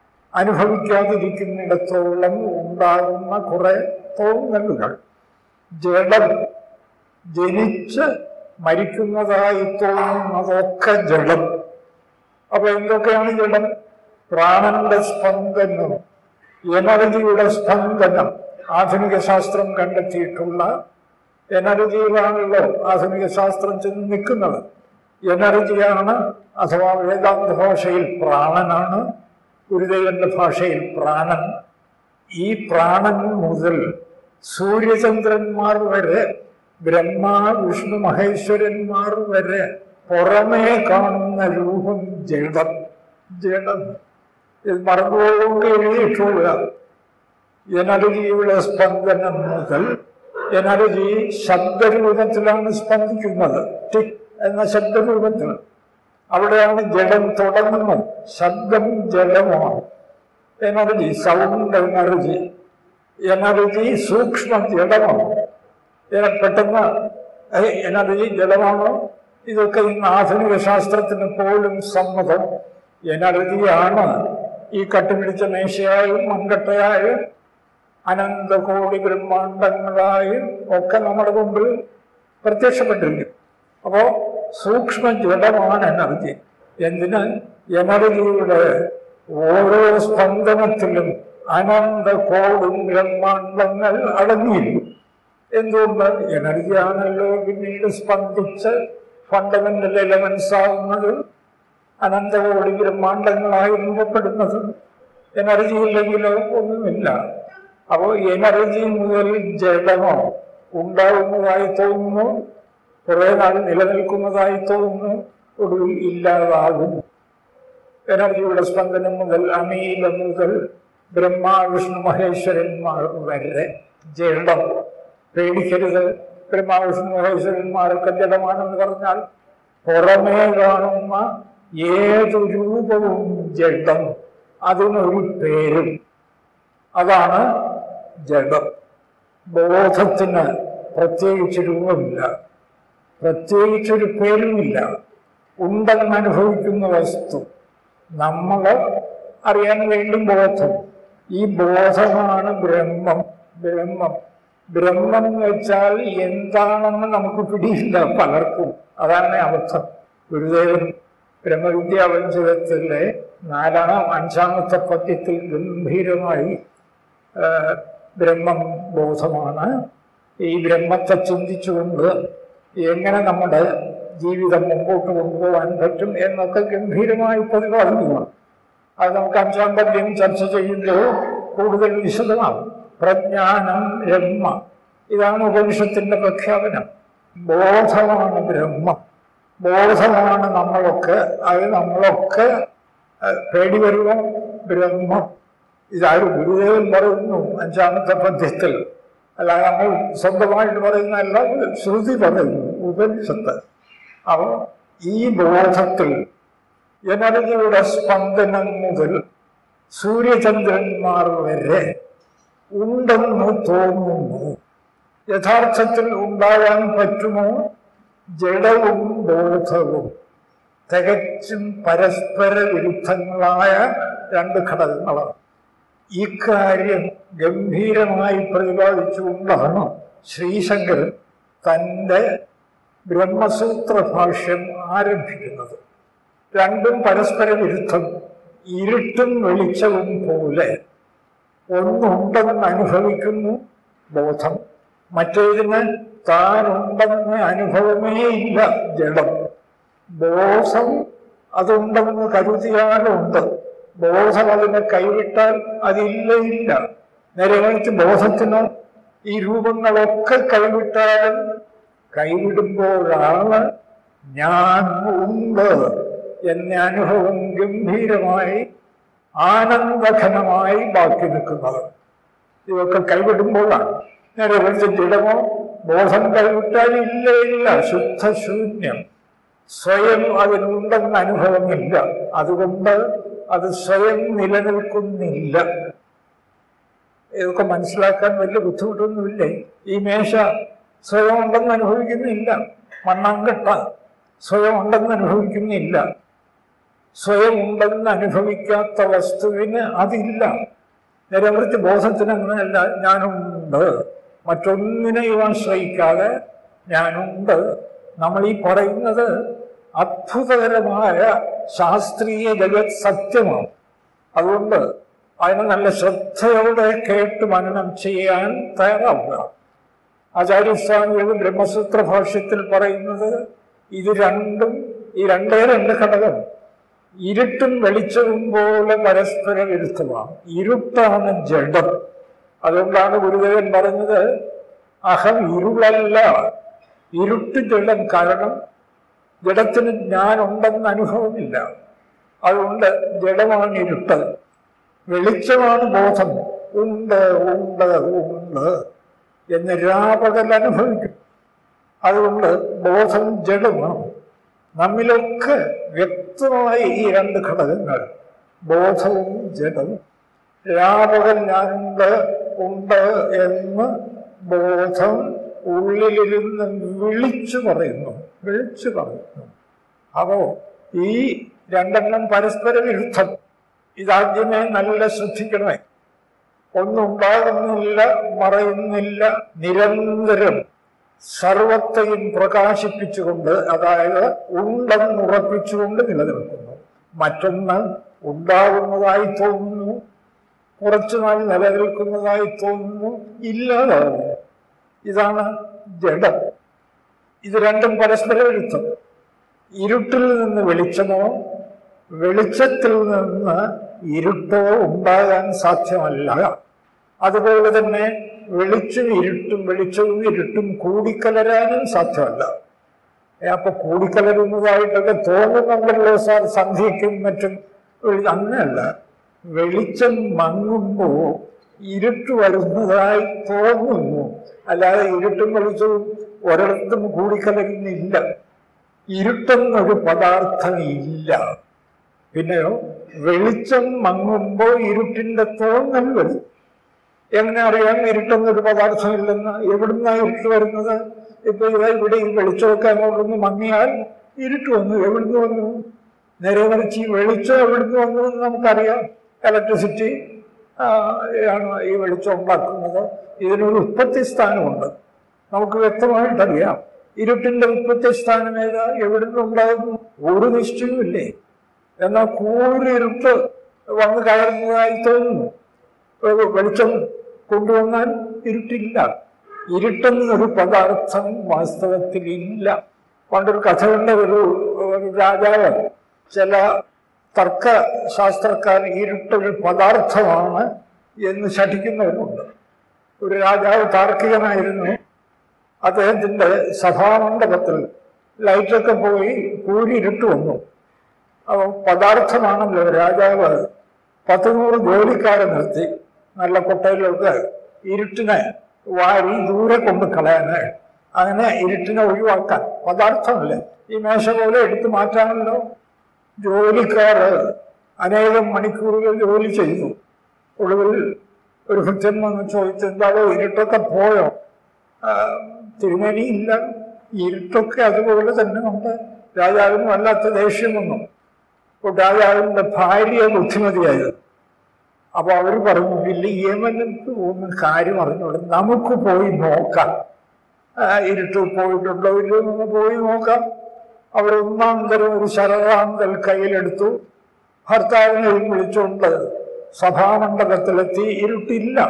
അനുഭവിക്കാതിരിക്കുന്നിടത്തോളം ഉണ്ടാകുന്ന കുറെ തോന്നലുകൾ ജഡം ജനിച്ച് മരിക്കുന്നതായി തോന്നുന്നതൊക്കെ ജഡം അപ്പൊ എന്തൊക്കെയാണ് ജഡം പ്രാണന്റെ സ്പന്ദനം എനർജിയുടെ സ്പന്ദനം ആധുനിക ശാസ്ത്രം കണ്ടെത്തിയിട്ടുള്ള എനർജിയിലാണല്ലോ ആധുനിക ശാസ്ത്രം ചെന്ന് നിൽക്കുന്നത് എനർജിയാണ് അഥവാ വേദാന്ത ഭാഷയിൽ പ്രാണനാണ് ഗുരുദേവന്റെ ഭാഷയിൽ പ്രാണൻ ഈ പ്രാണൻ മുതൽ സൂര്യചന്ദ്രന്മാർ വരെ ബ്രഹ്മ വിഷ്ണു മഹേശ്വരന്മാർ വരെ പുറമേ കാണുന്ന രൂപം ജഡം ജഡം ഇത് മറന്നുപോകൊണ്ട് എഴുതിയിട്ടുള്ള എനർജിയുടെ സ്പന്ദനം മുതൽ എനർജി ശബ്ദരൂപത്തിലാണ് സ്പന്ദിക്കുന്നത് ടിക് എന്ന ശബ്ദരൂപത്തിൽ അവിടെയാണ് ജഡം തുടങ്ങുന്നത് ശബ്ദം ജലമാണ് എനർജി സൗണ്ട് എനർജി എനർജി സൂക്ഷ്മ ജഡമാണ് ഏ- പെട്ടെന്ന് ഏ, എനർജി ജലമാണോ ഇതൊക്കെ ഇന്ന് ആധുനിക ശാസ്ത്രത്തിന് പോലും സമ്മതം എനർജിയാണ് ഈ കട്ടുപിടിച്ച മേശയായും മൺകട്ടയായും അനന്തകോടി ബ്രഹ്മാണ്ടങ്ങളായും ഒക്കെ നമ്മുടെ മുമ്പിൽ പ്രത്യക്ഷപ്പെട്ടിരിക്കും അപ്പോ സൂക്ഷ്മ ജഡമാണ് എനർജി എന്തിന് എനർജിയുടെ ഓരോ സ്പന്ദനത്തിലും അനന്ത കോടും ബ്രഹ്മാണ്ടങ്ങൾ അടങ്ങിയിരിക്കും എന്തുകൊണ്ട് എനർജിയാണല്ലോ പിന്നീട് സ്പന്ദിച്ച് ഫണ്ടമെന്റൽ എലമെന്റ്സ് ആകുന്നത് അനന്തകോടി ബ്രഹ്മാണ്ടങ്ങളായി രൂപപ്പെടുന്നത് എനർജി ഇല്ലെങ്കിലോ ഒന്നുമില്ല അപ്പോൾ എനർജി മുതൽ ജഡമോ ഉണ്ടാകുന്നതായി തോന്നുന്നു കുറെ നാൾ നിലനിൽക്കുന്നതായി തോന്നുന്നു ഒടുവിൽ ഇല്ലാതാകുന്നു എനർജിയുടെ സ്പന്ദനം മുതൽ അമീല മുതൽ ബ്രഹ്മ വിഷ്ണു മഹേശ്വരന്മാർ വരെ ജഡം പേടിക്കരുത് ബ്രഹ്മ വിഷ്ണു മഹേശ്വരന്മാരൊക്കെ ജഡമാണെന്ന് പറഞ്ഞാൽ പുറമേ കാണുന്ന ഏതു രൂപവും ജഡം അതിനൊരു പേരും അതാണ് ജഡം ബോധത്തിന് പ്രത്യേകിച്ച് രൂപമില്ല പ്രത്യേകിച്ചൊരു പേരുമില്ല ഉണ്ടെന്ന് അനുഭവിക്കുന്ന വസ്തു നമ്മൾ അറിയാൻ വേണ്ടി ബോധം ഈ ബോധമാണ് ബ്രഹ്മം ബ്രഹ്മം ബ്രഹ്മം എന്ന് വെച്ചാൽ എന്താണെന്ന് നമുക്ക് പിടിയില്ല പലർക്കും അതാണ് അബദ്ധം ഗുരുദേവൻ ബ്രഹ്മവിദ്യാവഞ്ചകത്തിലെ നാലാം അഞ്ചാമത്തെ പദ്യത്തിൽ ഗംഭീരമായി ആ, ബ്രഹ്മം ബോധമാണ് ഈ ബ്രഹ്മത്തെ ചിന്തിച്ചുകൊണ്ട് എങ്ങനെ നമ്മുടെ ജീവിതം മുമ്പോട്ട് കൊണ്ടുപോകാൻ പറ്റും എന്നൊക്കെ ഗംഭീരമായി പ്രതിപാദിക്കുകയാണ് അത് നമുക്ക് അഞ്ചാം പദ്യം ചർച്ച ചെയ്യുമ്പോൾ കൂടുതൽ വിശദമാകും പ്രജ്ഞാനം ബ്രഹ്മ ഇതാണ് ഉപനിഷത്തിന്റെ പ്രഖ്യാപനം ബോധമാണ് ബ്രഹ്മം ബോധമാണ് നമ്മളൊക്കെ അത് നമ്മളൊക്കെ അഹ് പേടി വരുക ബ്രഹ്മം ഇതാരും ഗുരുദേവൻ പറയുന്നു അഞ്ചാമത്തെ പദ്യത്തിൽ അല്ല നമ്മൾ സ്വന്തമായിട്ട് പറയുന്നതല്ല ശ്രുതി പറയുന്നു ഉപനിഷത്ത് അപ്പോൾ ഈ ബോധത്തിൽ എനർജിയുടെ സ്പന്ദനം മുതൽ സൂര്യചന്ദ്രന്മാർ വരെ ഉണ്ടെന്ന് തോന്നുന്നു യഥാർത്ഥത്തിൽ ഉണ്ടാകാൻ പറ്റുമോ ജഡവും ബോധവും തികച്ചും പരസ്പര വിരുദ്ധങ്ങളായ രണ്ട് ഘടകങ്ങളാണ് ഇക്കാര്യം ഗംഭീരമായി പ്രതിപാദിച്ചുകൊണ്ടാണ് ശ്രീശങ്കരൻ തൻ്റെ ബ്രഹ്മസൂത്ര ഭാഷ്യം ആരംഭിക്കുന്നത് രണ്ടും പരസ്പര വിരുദ്ധം ഇരുട്ടും വെളിച്ചവും പോലെ ഒന്നുണ്ടെന്ന് അനുഭവിക്കുന്നു ബോധം മറ്റേതിന് താനുണ്ടെന്ന് അനുഭവമേ ഇല്ല ജഡം ബോധം അതുണ്ടെന്ന് കരുതിയാലുണ്ട് ബോധം അതിനെ കൈവിട്ടാൽ അതില്ല ഇല്ല നേരെ മറിച്ച് ബോധത്തിന് ഈ രൂപങ്ങളൊക്കെ കൈവിട്ടാലും കൈവിടുമ്പോഴാണ് ഞാൻ ഉണ്ട് എന്ന അനുഭവം ഗംഭീരമായി ആനന്ദഘനമായി ബാക്കി നിൽക്കുന്നത് ഇതൊക്കെ കൈവിടുമ്പോഴാണ് നേരെ മറിച്ച് ജഡമോ ബോധം കൈവിട്ടാൽ ഇല്ല ഇല്ല ശുദ്ധശൂന്യം സ്വയം അതിനുണ്ടെന്ന അനുഭവമില്ല അതുകൊണ്ട് അത് സ്വയം നിലനിൽക്കുന്നില്ല ഇതൊക്കെ മനസ്സിലാക്കാൻ വലിയ ബുദ്ധിമുട്ടൊന്നുമില്ലേ ഈ മേശ സ്വയം ഉണ്ടെന്ന് അനുഭവിക്കുന്നില്ല മണ്ണാങ്കട്ട സ്വയം ഉണ്ടെന്ന് അനുഭവിക്കുന്നില്ല സ്വയം ഉണ്ടെന്ന് അനുഭവിക്കാത്ത വസ്തുവിന് അതില്ല നിരവധി ബോധത്തിന് അങ്ങനെയല്ല ഞാനുണ്ട് മറ്റൊന്നിനെയും ആശ്രയിക്കാതെ ഞാനുണ്ട് നമ്മൾ ഈ പറയുന്നത് അത്ഭുതകരമായ ശാസ്ത്രീയ ജഗത് സത്യമാണ് അതുകൊണ്ട് അതിനെ നല്ല ശ്രദ്ധയോടെ കേട്ട് മനനം ചെയ്യാൻ തയ്യാറാവുക ആചാര്യസ്വാമികൾ ബ്രഹ്മസൂത്ര ഭാഷ്യത്തിൽ പറയുന്നത് ഇത് രണ്ടും ഈ രണ്ടേ രണ്ട് ഘടകം ഇരുട്ടും വെളിച്ചവും പോലെ പരസ്പര വിരുദ്ധമാണ് ഇരുട്ടാണ് ജഡം അതുകൊണ്ടാണ് ഗുരുദേവൻ പറഞ്ഞത് അഹം ഇരുളല്ല ഇരുട്ട് ജഡം കാരണം ജഡത്തിന് ഞാനുണ്ടെന്ന് അനുഭവമില്ല അതുകൊണ്ട് ജഡമാണ് ഇരുട്ട് വെളിച്ചമാണ് ബോധം ഉണ്ട് ഉണ്ട് ഉണ്ട് എന്ന് രാപകൽ അനുഭവിക്കും അതുകൊണ്ട് ബോധം ജഡമാണ് നമ്മിലൊക്കെ വ്യക്തമായി ഈ രണ്ട് ഘടകങ്ങൾ ബോധവും ജഡവും രാപകൽ ഞാനുണ്ട് ഉണ്ട് എന്ന് ബോധം ഉള്ളിലിരുന്ന് വിളിച്ചു പറയുന്നു വിളിച്ചു പറയുന്നു അപ്പോ ഈ രണ്ടെണ്ണം പരസ്പര വിരുദ്ധം ഇതാദ്യമേ നല്ല ശ്രദ്ധിക്കണമേ ഒന്നുണ്ടാകുന്നില്ല മറയുന്നില്ല നിരന്തരം സർവത്തെയും പ്രകാശിപ്പിച്ചുകൊണ്ട് അതായത് ഉണ്ടെന്നുറപ്പിച്ചുകൊണ്ട് നിലനിൽക്കുന്നു മറ്റൊന്ന് ഉണ്ടാകുന്നതായി തോന്നുന്നു കുറച്ചുനാൾ നിലനിൽക്കുന്നതായി തോന്നുന്നു ഇല്ലാതാവുന്നു ഇതാണ് ജഡം ഇത് രണ്ടും പരസ്പര വിരുദ്ധം ഇരുട്ടിൽ നിന്ന് വെളിച്ചമോ വെളിച്ചത്തിൽ നിന്ന് ഇരുട്ടോ ഉണ്ടാകാൻ സാധ്യമല്ല അതുപോലെ തന്നെ വെളിച്ചും ഇരുട്ടും വെളിച്ചവും ഇരുട്ടും കൂടിക്കലരാനും സാധ്യമല്ല ഏ, അപ്പൊ കൂടിക്കലരുന്നതായിട്ടൊക്കെ തോന്നുന്നുണ്ടല്ലോ സാർ സന്ധ്യയ്ക്കും മറ്റും വെളി- അങ്ങനെയല്ല വെളിച്ചം മങ്ങുമ്പോ ഇരുട്ട് വരുന്നതായി തോന്നുന്നു അല്ലാതെ ഇരുട്ടും വെളിച്ചവും ഒരിടത്തും കൂടിക്കലരുന്നില്ല ഇരുട്ടെന്നൊരു പദാർത്ഥം ഇല്ല പിന്നെയോ വെളിച്ചം മങ്ങുമ്പോൾ ഇരുട്ടിന്റെ തോന്നൽ വരും എങ്ങനെ അറിയാം ഇരുട്ടെന്നൊരു പദാർത്ഥമില്ലെന്ന് എവിടുന്നാ ഇരുട്ട് വരുന്നത് ഇപ്പൊ ഇതാ ഇവിടെ ഈ വെളിച്ചമൊക്കെ അങ്ങോട്ടൊന്ന് മങ്ങിയാൽ ഇരുട്ട് വന്നു എവിടുന്ന് വന്നു നേരെ മറിച്ച് ഈ വെളിച്ചം എവിടുന്ന് വന്നു എന്ന് നമുക്കറിയാം ഇലക്ട്രിസിറ്റി ആണ് ഈ വെളിച്ചം ഉണ്ടാക്കുന്നത് ഇതിനൊരു ഉത്പത്തി സ്ഥാനമുണ്ട് നമുക്ക് വ്യക്തമായിട്ടറിയാം ഇരുട്ടിന്റെ ഉത്പത്തി സ്ഥാനം ഏതാ എവിടുന്ന് ഉണ്ടാകുന്നു ഒരു നിശ്ചയവുമില്ലേ എന്നാൽ കൂരിരുട്ട് വന്ന് കയറുന്നതായി തോന്നുന്നു ഒരു വെളിച്ചം കൊണ്ടുവന്നാൽ ഇരുട്ടില്ല ഇരുട്ടെന്നൊരു പദാർത്ഥം വാസ്തവത്തിൽ ഇല്ല പണ്ടൊരു കഥയുണ്ട ഒരു ഒരു രാജാവ് ചില തർക്ക ശാസ്ത്രക്കാർ ഇരുട്ടൊരു പദാർത്ഥമാണ് എന്ന് ശഠിക്കുന്നവരുണ്ട് ഒരു രാജാവ് താർക്കികനായിരുന്നു അദ്ദേഹത്തിന്റെ സഭാമണ്ഡപത്തിൽ ലൈറ്റൊക്കെ പോയി കൂരിരുട്ട് വന്നു അപ്പോൾ പദാർത്ഥമാണല്ലോ രാജാവ് പത്ത് നൂറ് ജോലിക്കാരെ നിർത്തി നല്ല കൊട്ടയിലൊക്കെ ഇരുട്ടിനെ വാരി ദൂരെ കൊണ്ട് കളയാനായി അങ്ങനെ ഇരുട്ടിനെ ഒഴിവാക്കാൻ പദാർത്ഥമല്ലേ ഈ മേശ പോലെ എടുത്തു മാറ്റാമല്ലോ ജോലിക്കാര് അനേകം മണിക്കൂറുകൾ ജോലി ചെയ്തു ഒടുവിൽ ഒരു ഭക്തൻ വന്ന് ചോദിച്ചു എന്താണോ ഇരുട്ടൊക്കെ പോയോ ആ, തിരുമേനി ഇല്ല ഇരുട്ടൊക്കെ അതുപോലെ തന്നെ ഉണ്ട് രാജാവിന് വല്ലാത്ത ദേഷ്യം വന്നു അപ്പോൾ രാജാവിന്റെ ഭാര്യ ബുദ്ധിമതിയായിരുന്നു അപ്പൊ അവർ പറഞ്ഞു ഇല്ല യമനത്ത് ഒന്ന് കാര്യം അറിഞ്ഞോളൂ നമുക്ക് പോയി നോക്കാം ആ, ഇരുട്ട് പോയിട്ടുണ്ടോ ഇല്ലയോ എന്ന് പോയി നോക്കാം അവർ ഒന്നാം തരം ഒരു ശരറാന്തൽ കയ്യിലെടുത്തു ഭർത്താവിനെ വിളിച്ചുകൊണ്ട് സഭാമണ്ഡപത്തിലെത്തി ഇരുട്ടില്ല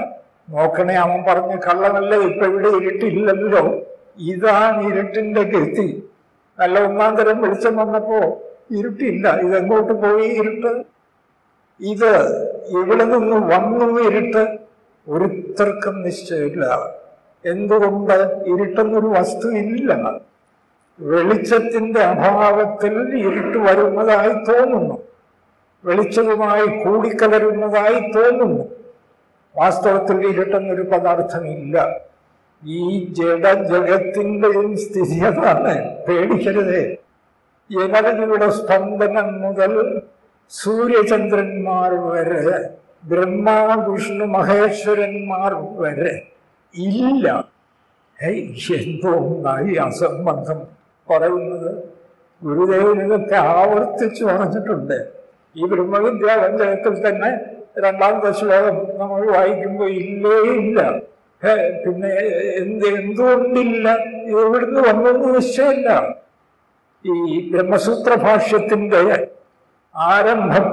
നോക്കണേ അവൻ പറഞ്ഞ കള്ളമല്ല ഇപ്പൊ ഇവിടെ ഇരുട്ടില്ലല്ലോ ഇതാണ് ഇരുട്ടിന്റെ ഗതി നല്ല ഒന്നാം തരം വെളിച്ചം വന്നപ്പോ ഇരുട്ടില്ല ഇതെങ്ങോട്ട് പോയി ഇരുട്ട് ഇത് ഇവിടെ നിന്ന് വന്നു ഇരുട്ട് ഒരുത്തർക്കും നിശ്ചയമില്ല എന്തുകൊണ്ട് ഇരുട്ടെന്നൊരു വസ്തു ഇല്ല വെളിച്ചത്തിന്റെ അഭാവത്തിൽ ഇരുട്ട് വരുന്നതായി തോന്നുന്നു വെളിച്ചവുമായി കൂടിക്കലരുന്നതായി തോന്നുന്നു വാസ്തവത്തിൽ ഇരുട്ടെന്നൊരു പദാർത്ഥമില്ല ഈ ജഡ ജഗത്തിന്റെയും സ്ഥിതി അതാണ് പേടിക്കരുതേ എനർജിയുടെ സ്പന്ദനം മുതൽ സൂര്യചന്ദ്രന്മാർ വരെ ബ്രഹ്മ വിഷ്ണു മഹേശ്വരന്മാർ വരെ ഇല്ല ഹേയ് എന്തോ ഒന്നായി അസംബന്ധം പറയുന്നത് ഗുരുദേവൻ ഇതൊക്കെ ആവർത്തിച്ചു പറഞ്ഞിട്ടുണ്ട് ഈ ബ്രഹ്മവിദ്യാപഞ്ചയത്തിൽ തന്നെ രണ്ടാമത്തെ ശ്ലോകം നമ്മൾ വായിക്കുമ്പോൾ ഇല്ലേ ഇല്ല ഹേ, പിന്നെ എന്ത് എന്തുകൊണ്ടില്ല ഇത് ഇവിടുന്ന് വന്നൊന്നും നിശ്ചയമില്ല ഈ ബ്രഹ്മസൂത്ര ഭാഷ്യത്തിന്റെ ആരംഭം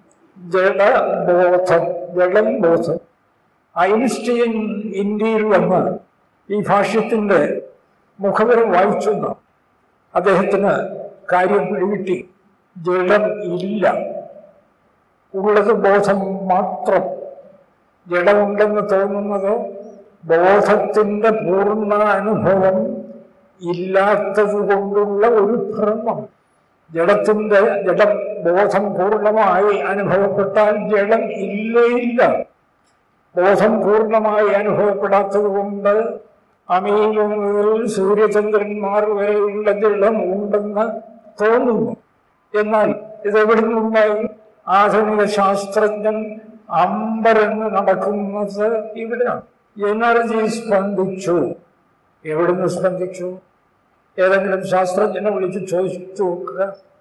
ജഡബോധം ജഡം ബോധം ഐൻസ്റ്റീൻ ഇന്ത്യയിൽ വന്ന് ഈ ഭാഷ്യത്തിന്റെ മുഖവരം വായിച്ചെന്ന് അദ്ദേഹത്തിന് കാര്യം പിടികിട്ടി ജഡം ഇല്ല ഉള്ളത് ബോധം മാത്രം ജഡമുണ്ടെന്ന് തോന്നുന്നത് ബോധത്തിന്റെ പൂർണ്ണ അനുഭവം ഇല്ലാത്തത് കൊണ്ടുള്ള ഒരു ഭ്രമം ജഡത്തിന്റെ ജഡം ബോധം പൂർണ്ണമായി അനുഭവപ്പെട്ടാൽ ജഡം ഇല്ലേ ഇല്ല ബോധം പൂർണ്ണമായി അനുഭവപ്പെടാത്തത് കൊണ്ട് അമീൽ മുതൽ സൂര്യചന്ദ്രന്മാർ വരെയുള്ള ജഡം ഉണ്ടെന്ന് തോന്നുന്നു എന്നാൽ ഇതെവിടെ നിന്നുണ്ടായി ആധുനിക ശാസ്ത്രജ്ഞൻ അമ്പരന്ന് നടക്കുന്നത് ഇവിടെയാണ് എനർജി സ്പന്ദിച്ചു എവിടുന്ന് സ്പന്ദിച്ചു ഏതെങ്കിലും ശാസ്ത്രജ്ഞനെ വിളിച്ച് ചോദിച്ചു നോക്കുക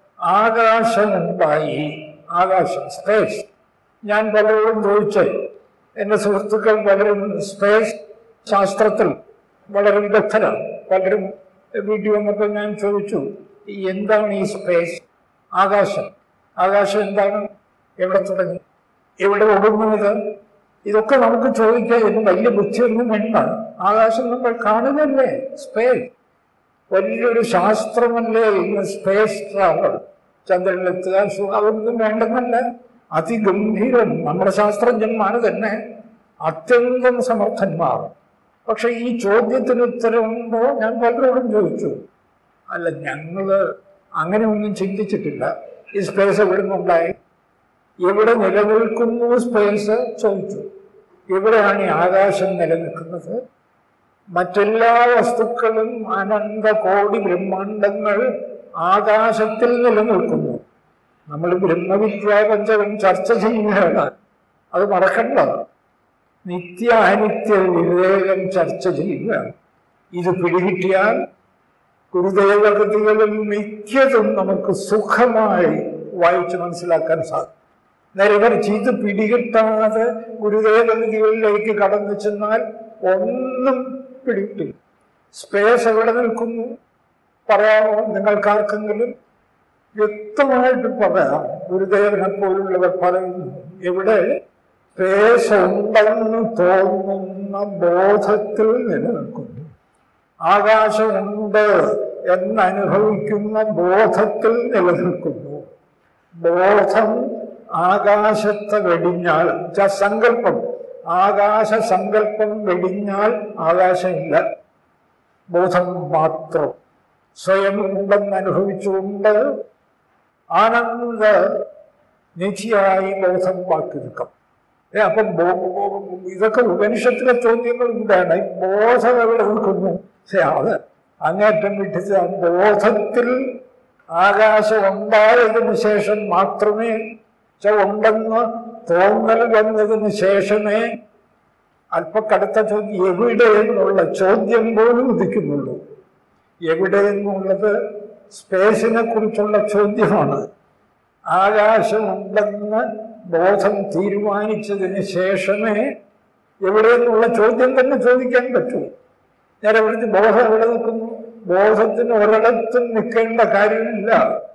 ആകാശമുണ്ടായി ആകാശം സ്പേസ് ഞാൻ പലരോടും ചോദിച്ചേ എന്റെ സുഹൃത്തുക്കൾ പലരും സ്പേസ് ശാസ്ത്രത്തിൽ വളരെ വിദഗ്ധരാണ് പലരും വീട്ടിൽ വന്നപ്പോൾ ഞാൻ ചോദിച്ചു "ഈ എന്താണ് ഈ സ്പേസ് ആകാശം ആകാശം എന്താണ് എവിടെ തുടങ്ങി എവിടെ ഒടുങ്ങുന്നത് ഇതൊക്കെ നമുക്ക് ചോദിക്കാം ഇത് വലിയ ബുദ്ധിയൊന്നും വേണ്ട ആകാശം നമ്മൾ കാണുന്നല്ലേ സ്പേസ് വലിയൊരു ശാസ്ത്രമല്ലേ ഇന്ന് സ്പേസ് ട്രാവൽ ചന്ദ്രനിലെത്തുക സു- അതൊന്നും വേണ്ടെന്നല്ല അതിഗംഭീരം നമ്മുടെ ശാസ്ത്രജ്ഞന്മാർ തന്നെ അത്യന്തം സമർത്ഥന്മാർ പക്ഷെ ഈ ചോദ്യത്തിന് ഉത്തരവുണ്ടോ ഞാൻ പലരോടും ചോദിച്ചു അല്ല ഞങ്ങള് അങ്ങനെ ഒന്നും ചിന്തിച്ചിട്ടില്ല ഈ സ്പേസ് എവിടെ നിന്നുണ്ടായി എവിടെ നിലനിൽക്കുന്നു സ്പേസ് ചോദിച്ചു എവിടെയാണ് ഈ ആകാശം നിലനിൽക്കുന്നത് മറ്റെല്ലാ വസ്തുക്കളും അനന്ത കോടി ബ്രഹ്മാണ്ടങ്ങൾ ആകാശത്തിൽ നിലനിൽക്കുന്നു നമ്മൾ ബ്രഹ്മവിദ്യാപഞ്ചകം ചർച്ച ചെയ്യുകയാണ് അത് മറക്കണ്ട നിത്യ അനിത്യ വിവേകം ചർച്ച ചെയ്യുകയാണ് ഇത് പിടികിട്ടിയാൽ ഗുരുദേവകൃതികളിൽ മിക്കതും നമുക്ക് സുഖമായി വായിച്ച് മനസ്സിലാക്കാൻ സാധിക്കും നേരെ മറിച്ച് ഇത് പിടികിട്ടാതെ ഗുരുദേവകൃതികളിലേക്ക് കടന്നു ചെന്നാൽ ഒന്നും പിടികിട്ടില്ല സ്പേസ് എവിടെ നിൽക്കുന്നു പറയാമോ നിങ്ങൾക്കാർക്കെങ്കിലും വ്യക്തമായിട്ട് പറയാം ഗുരുദേവനെ പോലുള്ളവർ പറയുന്നു എവിടെ സ്പേസ് ഉണ്ടെന്ന് തോന്നുന്ന ബോധത്തിൽ നിലനിൽക്കുന്നു ആകാശമുണ്ട് എന്നനുഭവിക്കുന്ന ബോധത്തിൽ നിലനിൽക്കുന്നു ബോധം ആകാശത്തെ വെടിഞ്ഞാൽ ച സങ്കല്പം ആകാശ സങ്കല്പം വെടിഞ്ഞാൽ ആകാശമില്ല ബോധം മാത്രം സ്വയം ഉണ്ടെന്ന് അനുഭവിച്ചുകൊണ്ട് ആനന്ദ നിധിയായി ബോധം ബാക്കി നിൽക്കും ഏ, അപ്പം ബോ- ബോ- ഇതൊക്കെ ഉപനിഷത്തിലെ ചോദ്യങ്ങൾ എന്താണ് ഈ ബോധം എവിടെ നിൽക്കുന്നു പക്ഷെ അത് അങ്ങേറ്റം വിട്ടിച്ച ബോധത്തിൽ ആകാശം ഉണ്ടായതിനു ശേഷം മാത്രമേ ച ഉണ്ടെന്ന് തോന്നൽ വന്നതിന് ശേഷമേ അല്പ കടുത്ത ചോദ്യം എവിടെ എന്നുള്ള ചോദ്യം പോലും ഉദിക്കുന്നുള്ളൂ എവിടെ എന്നുള്ളത് സ്പേസിനെ കുറിച്ചുള്ള ചോദ്യമാണ് ആകാശമുണ്ടെന്ന് ബോധം തീരുമാനിച്ചതിന് ശേഷമേ എവിടെ എന്നുള്ള ചോദ്യം തന്നെ ചോദിക്കാൻ പറ്റൂ നേരെ വിളിച്ച് ബോധം എവിടെ നിൽക്കുന്നു ബോധത്തിന് ഒരിടത്തും നിൽക്കേണ്ട കാര്യമില്ല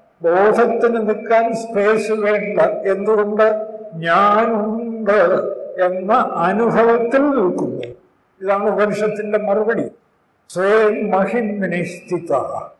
ബോധത്തിന് നിൽക്കാൻ സ്പേസ് വേണ്ട എന്തുകൊണ്ട് ഞാനുണ്ട് എന്ന അനുഭവത്തിൽ നിൽക്കുന്നു ഇതാണ് ഉപനിഷത്തിന്റെ മറുപടി സ്വയം മഹിമിനെ സ്ഥിത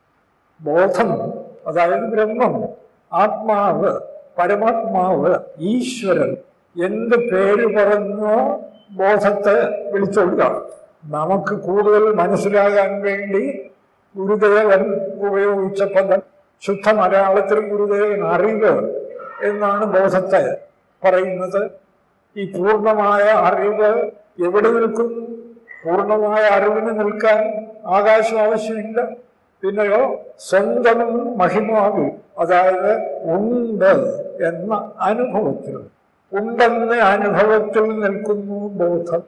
ബോധം അതായത് ബ്രഹ്മം ആത്മാവ് പരമാത്മാവ് ഈശ്വരൻ എന്ത് പേര് പറഞ്ഞോ ബോധത്തെ വിളിച്ചോളുക നമുക്ക് കൂടുതൽ മനസ്സിലാകാൻ വേണ്ടി ഗുരുദേവൻ ഉപയോഗിച്ച പദം ശുദ്ധ മലയാളത്തിൽ ഗുരുദേവൻ അറിവ് എന്നാണ് ബോധത്തെ പറയുന്നത് ഈ പൂർണ്ണമായ അറിവ് എവിടെ നിൽക്കുന്നു പൂർണ്ണമായ അറിവിന് നിൽക്കാൻ ആകാശം ആവശ്യമില്ല പിന്നെയോ സ്വന്തം മഹിമാവ് അതായത് ഉണ്ട് എന്ന അനുഭവത്തിൽ ഉണ്ടെന്ന അനുഭവത്തിൽ നിൽക്കുന്നു ബോധം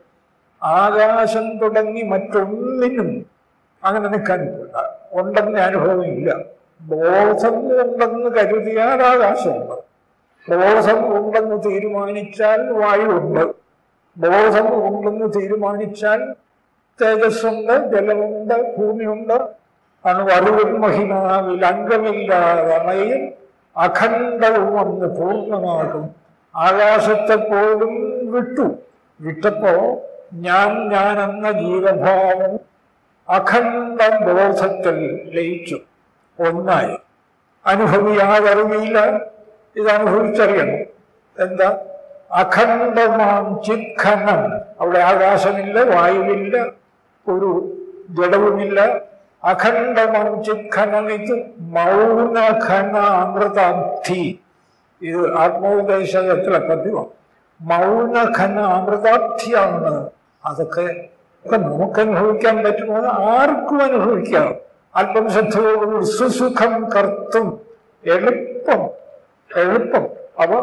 ആകാശം തുടങ്ങി മറ്റൊന്നിനും അങ്ങനെ നിൽക്കാനില്ല ഉണ്ടെന്ന അനുഭവമില്ല ബോധം ഉണ്ടെന്ന് കരുതിയാൽ ആകാശമുണ്ട് ബോധം ഉണ്ടെന്ന് തീരുമാനിച്ചാൽ വായുവുണ്ട് ബോധം ഉണ്ടെന്ന് തീരുമാനിച്ചാൽ തേജസ്സുണ്ട് ജലമുണ്ട് ഭൂമിയുണ്ട് അണുവറിവിൽ മഹിമാവിൽ അംഗമില്ലാതണയിൽ അഖണ്ഡവും അന്ന് പൂർണ്ണമാകും ആകാശത്തെ പോലും വിട്ടു വിട്ടപ്പോ ഞാൻ ഞാൻ എന്ന ജീവഭാവം അഖണ്ഡ ബോധത്തിൽ ലയിച്ചു ഒന്നായി അനുഭവിയാതറിയില്ല ഇത് അനുഭവിച്ചറിയണം എന്താ അഖണ്ഡമാം ചിത്ഖനം അവിടെ ആകാശമില്ല വായുവില്ല ഒരു ജഡവുമില്ല അഖണ്ഡമാം ചിത്ഖനം ഇത് മൗനഘന അമൃതാബ്ധി ഇത് ആത്മോപദേശത്തിലെ പദ്യമാണ് മൗനഘന അമൃതാബ്ധിയാണ് അതൊക്കെ ഒക്കെ നമുക്ക് അനുഭവിക്കാൻ പറ്റുമോ ആർക്കും അനുഭവിക്കാം അല്പം ശ്രദ്ധയോടുകൂടി സുസുഖം കർത്തും എളുപ്പം എളുപ്പം അവ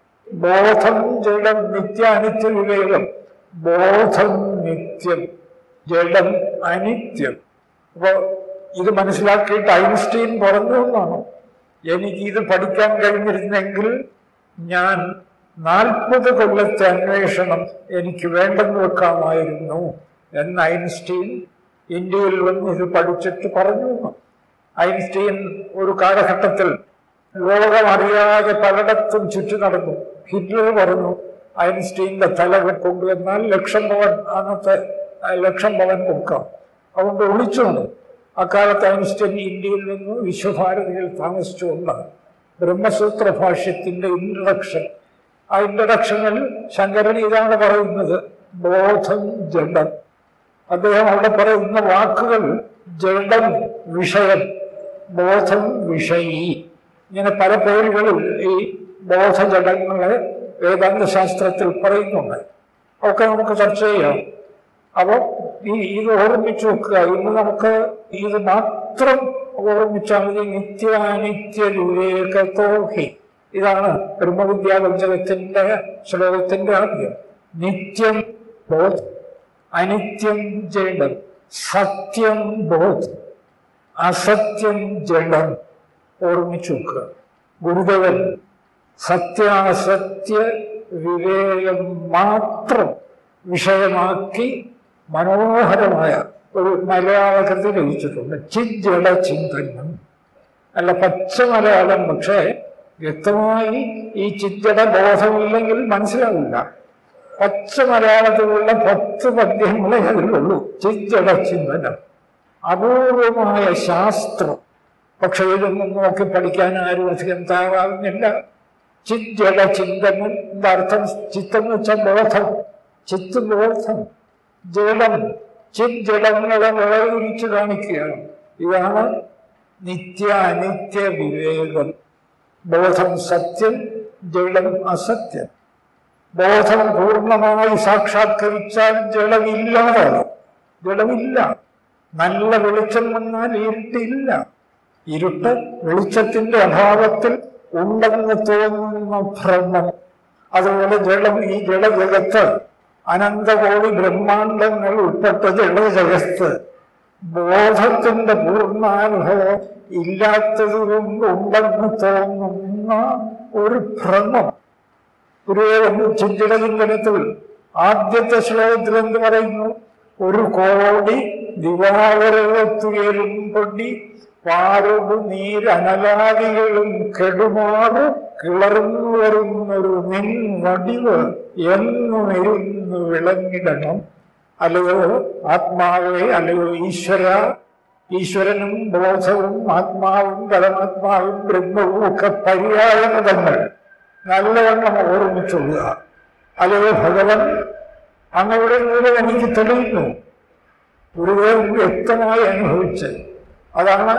ബോധം ജഡം നിത്യാനിത്യ വിവേകം ബോധം നിത്യം ജഡം അനിത്യം അപ്പോ ഇത് മനസ്സിലാക്കിയിട്ട് ഐൻസ്റ്റീൻ പറഞ്ഞു എന്നാണ് എനിക്ക് ഇത് പഠിക്കാൻ കഴിഞ്ഞിരുന്നെങ്കിൽ ഞാൻ നാൽപ്പത് കൊല്ലത്തെ അന്വേഷണം എനിക്ക് വേണ്ടെന്ന് വെക്കാമായിരുന്നു എന്ന് ഐൻസ്റ്റീൻ ഇന്ത്യയിൽ വന്ന് ഇത് പഠിച്ചിട്ട് പറഞ്ഞു എന്ന്. ഐൻസ്റ്റീൻ ഒരു കാലഘട്ടത്തിൽ ലോകം അറിയാതെ പലയിടത്തും ചുറ്റി നടന്നു ഹിറ്റ്ലർ പറഞ്ഞു ഐൻസ്റ്റീന്റെ തല കൊണ്ടുവന്നാൽ ലക്ഷം പവൻ അന്നത്തെ ആ, ലക്ഷം പവൻ കൊടുക്കാം അതുകൊണ്ട് ഒളിച്ചോണ്ട് അക്കാലത്ത് ഐൻസ്റ്റീൻ ഇന്ത്യയിൽ നിന്ന് വിശ്വഭാരതിയിൽ താമസിച്ചുകൊണ്ട് ബ്രഹ്മസൂത്ര ഭാഷ്യത്തിന്റെ ഇൻട്രഡക്ഷൻ ആ ഇൻട്രഡക്ഷനിൽ ശങ്കരൻ ഇതാണ് പറയുന്നത് ബോധം ജഡം അദ്ദേഹം അവിടെ പറയുന്ന വാക്കുകൾ ജഡം വിഷയം ബോധം വിഷയി ഇങ്ങനെ പല പേരുകളിൽ ഈ ബോധജടങ്ങളെ വേദാന്ത ശാസ്ത്രത്തിൽ പറയുന്നുണ്ട് ഒക്കെ നമുക്ക് ചർച്ച ചെയ്യാം അപ്പൊ ഈ ഇത് ഓർമ്മിച്ചു വെക്കുക ഇന്ന് നമുക്ക് ഇത് മാത്രം ഓർമ്മിച്ചാൽ മതി നിത്യാനിത്യ വിവേകത്തോഹി ഇതാണ് ബ്രഹ്മവിദ്യാപഞ്ചകത്തിന്റെ ശ്ലോകത്തിന്റെ ആദ്യം നിത്യം ബോധം അനിത്യം ജഡം സത്യം ബോധം അസത്യം ജഡം ഓർമ്മിച്ചു വെക്കുക ഗുരുദേവൻ സത്യാസത്യ വിവേകം മാത്രം വിഷയമാക്കി മനോഹരമായ ഒരു മലയാള കൃതി രചിച്ചിട്ടുണ്ട് ചിജ്ജട ചിന്തനം അല്ല പച്ച മലയാളം പക്ഷേ വ്യക്തമായി ഈ ചിജ്ജട ബോധമില്ലെങ്കിൽ മനസ്സിലാവില്ല പച്ച മലയാളത്തിലുള്ള പത്ത് പദ്യങ്ങളെ അതിലുള്ളൂ ചിജ്ജട ചിന്തനം അപൂർവമായ ശാസ്ത്രം പക്ഷെ ഇതൊന്നും നോക്കി പഠിക്കാൻ ആരും അധികം തയ്യാറാകുന്നില്ല ചിജ്ജട ചിന്തനം എന്താ അർത്ഥം ചിത്തം എന്ന് വെച്ചാൽ ബോധം ചിത്ത് ബോധം ജഡം ചിജ്ജടങ്ങളെ വേർതിരിച്ച് കാണിക്കുകയാണ് ഇതാണ് നിത്യ അനിത്യ വിവേകം ബോധം സത്യം ജഡം അസത്യം ബോധം പൂർണ്ണമായി സാക്ഷാത്കരിച്ചാൽ ജഡമില്ലാതാണ് ജഡമില്ല നല്ല വെളിച്ചം വന്നാൽ ഇരുട്ടില്ല ഇരുട്ട് വെളിച്ചത്തിന്റെ അഭാവത്തിൽ ഉണ്ടെന്ന് തോന്നുന്ന ഭ്രമം അതുപോലെ ജഡം ഈ ജഡജഗത്ത് അനന്തകോടി ബ്രഹ്മാണ്ടങ്ങൾ ഉൾപ്പെട്ട ജഡജഗത്ത് ബോധത്തിന്റെ പൂർണ്ണാനുഭവം ഇല്ലാത്തത് കൊണ്ട് ഉണ്ടെന്ന് തോന്നുന്ന ഒരു ഭ്രമം ഒരു ചിന്തനത്തിൽ ആദ്യത്തെ ശ്ലോകത്തിൽ എന്ത് പറയുന്നു ഒരു കോടി ദിവാകരത്തുയരും പൊടി പാറും നീരനലാദികളും കെടുമാറു കിളർന്നു വരുന്നൊരു നിൻ വടിവ് എന്നും ഇരുന്നു വിളങ്ങിടണം അല്ലയോ ആത്മാവേ അല്ലയോ ഈശ്വര ഈശ്വരനും ബോധവും ആത്മാവും പരമാത്മാവും ബ്രഹ്മവും ഒക്കെ പര്യായപദങ്ങൾ നല്ലവണ്ണം ഓർമ്മിച്ചുള്ള അല്ലയോ ഭഗവൻ അങ്ങയുടെ മൂലം എനിക്ക് തെളിയുന്നു ഗുരുദേവൻ വ്യക്തമായി അനുഭവിച്ച് അതാണ്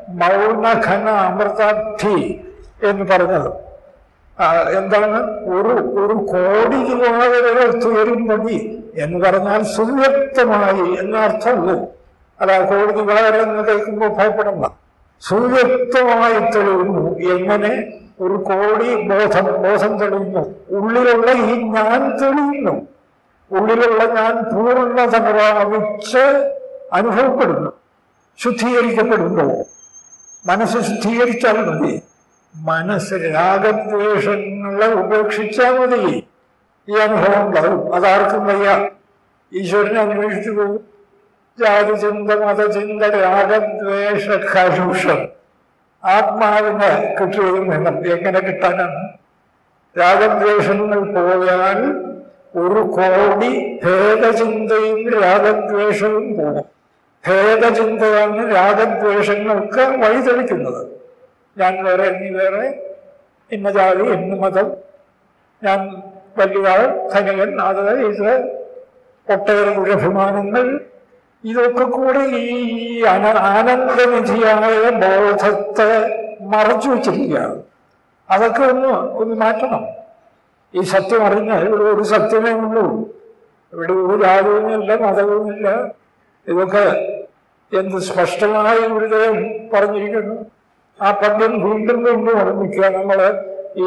മൗനഘന അമൃതാബ്ധി എന്ന് പറഞ്ഞത് ആ, എന്താണ് ഒരു ഒരു കോടി കിലോമീറ്റർ ഉയരുമ്പതി എന്ന് പറഞ്ഞാൽ സുവ്യക്തമായി എന്ന അർത്ഥമുള്ളൂ അല്ല കോടി കിലോമീറ്റർ എന്ന് കേൾക്കുമ്പോൾ ഭയപ്പെടണ്ട സുവ്യക്തമായി തെളിയുന്നു എങ്ങനെ ഒരു കോടി ബോധം ബോധം തെളിയുന്നു ഉള്ളിലുള്ള ഈ ഞാൻ തെളിയുന്നു ഉള്ളിലുള്ള ഞാൻ പൂർണ്ണത പ്രാപിച്ച് അനുഭവപ്പെടുന്നു ശുദ്ധീകരിക്കപ്പെടുന്നു മനസ്സ് ശുദ്ധീകരിച്ചാൽ മതി മനസ്സ് രാഗദ്വേഷങ്ങളെ ഉപേക്ഷിച്ചാൽ മതി ഈ അനുഭവം ഉണ്ടാവും അതാർക്കും വയ്യ ഈശ്വരനെ അന്വേഷിച്ചു പോകും ജാതി ചിന്ത മതചിന്ത രാഗദ്വേഷ കലുഷം ആത്മാവിനെ കിട്ടുകയും വേണം എങ്ങനെ കിട്ടാനാണ് രാഗദ്വേഷങ്ങൾ പോയാൽ ഒരു കോടി ഭേദചിന്തയും രാഗദ്വേഷവും പോകും ഭേദചിന്തയാണ് രാഗദ്വേഷങ്ങൾക്ക് വഴിതെളിക്കുന്നത് ഞാൻ വേറെ നീ വേറെ ഇന്ന ജാതി ഇന്ന മതം ഞാൻ വലിയ ധനികൻ അത് ഇത് ഒട്ടേറെ ദുരഭിമാനങ്ങൾ ഇതൊക്കെ കൂടെ ഈ അന- ആനന്ദനിധിയായ ബോധത്തെ മറച്ചു വച്ചിരിക്കുകയാണ് അതൊക്കെ ഒന്ന് ഒന്ന് മാറ്റണം ഈ സത്യം അറിഞ്ഞാൽ ഇവിടെ ഒരു സത്യമേ ഉള്ളൂ ഇവിടെ ഒരു ജാതിയുമില്ല മതവുമില്ല ഇതൊക്കെ എന്ത് സ്പഷ്ടമായി ഗുരുദേവൻ പറഞ്ഞിരിക്കുന്നു ആ പദ്യം വീണ്ടും വീണ്ടും ഓർമ്മിക്കുക നമ്മള് ഈ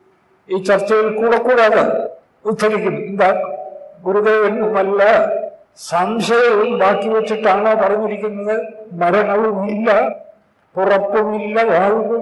ഈ ചർച്ചയിൽ കൂടെ കൂടാതെ ഉദ്ധരിക്കും എന്താ ഗുരുദേവൻ നല്ല സംശയവും ബാക്കി വെച്ചിട്ടാണോ പറഞ്ഞിരിക്കുന്നത് മരണവുമില്ല പുറപ്പുമില്ല വാഴുവും